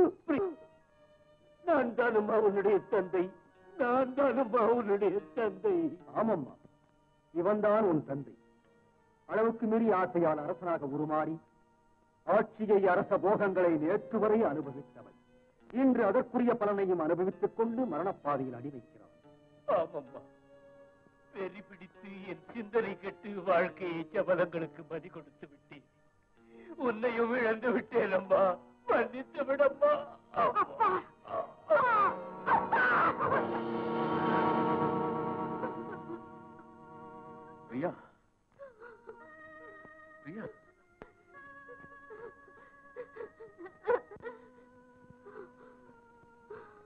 நான் தானும் அவனுடைய தந்தை நான் தானும் அவனுடைய தந்தை ஆமம்மா இவன்தான் உன் தந்தை அளவுக்கு மீறி ஆசையால் அரசனாக உருமாறி ஆட்சியை அரச போகங்களை நேற்று வரை அனுபவித்தவன் இன்று அதற்குரிய பலனையும் அனுபவித்துக் கொண்டு மரணப்பாதையில் அடி வைக்கிறான் ஆமம்மா வெறி பிடித்து என் சிந்தனை கெட்டு வாழ்க்கையை சபலங்களுக்கு மதி கொடுத்து விட்டேன் உன்னையும் இழந்து விட்டேன் அம்மா மன்னித்து விடம்மா அப்பா பிரியா பிரியா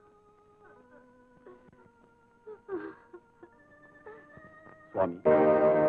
சுவாமி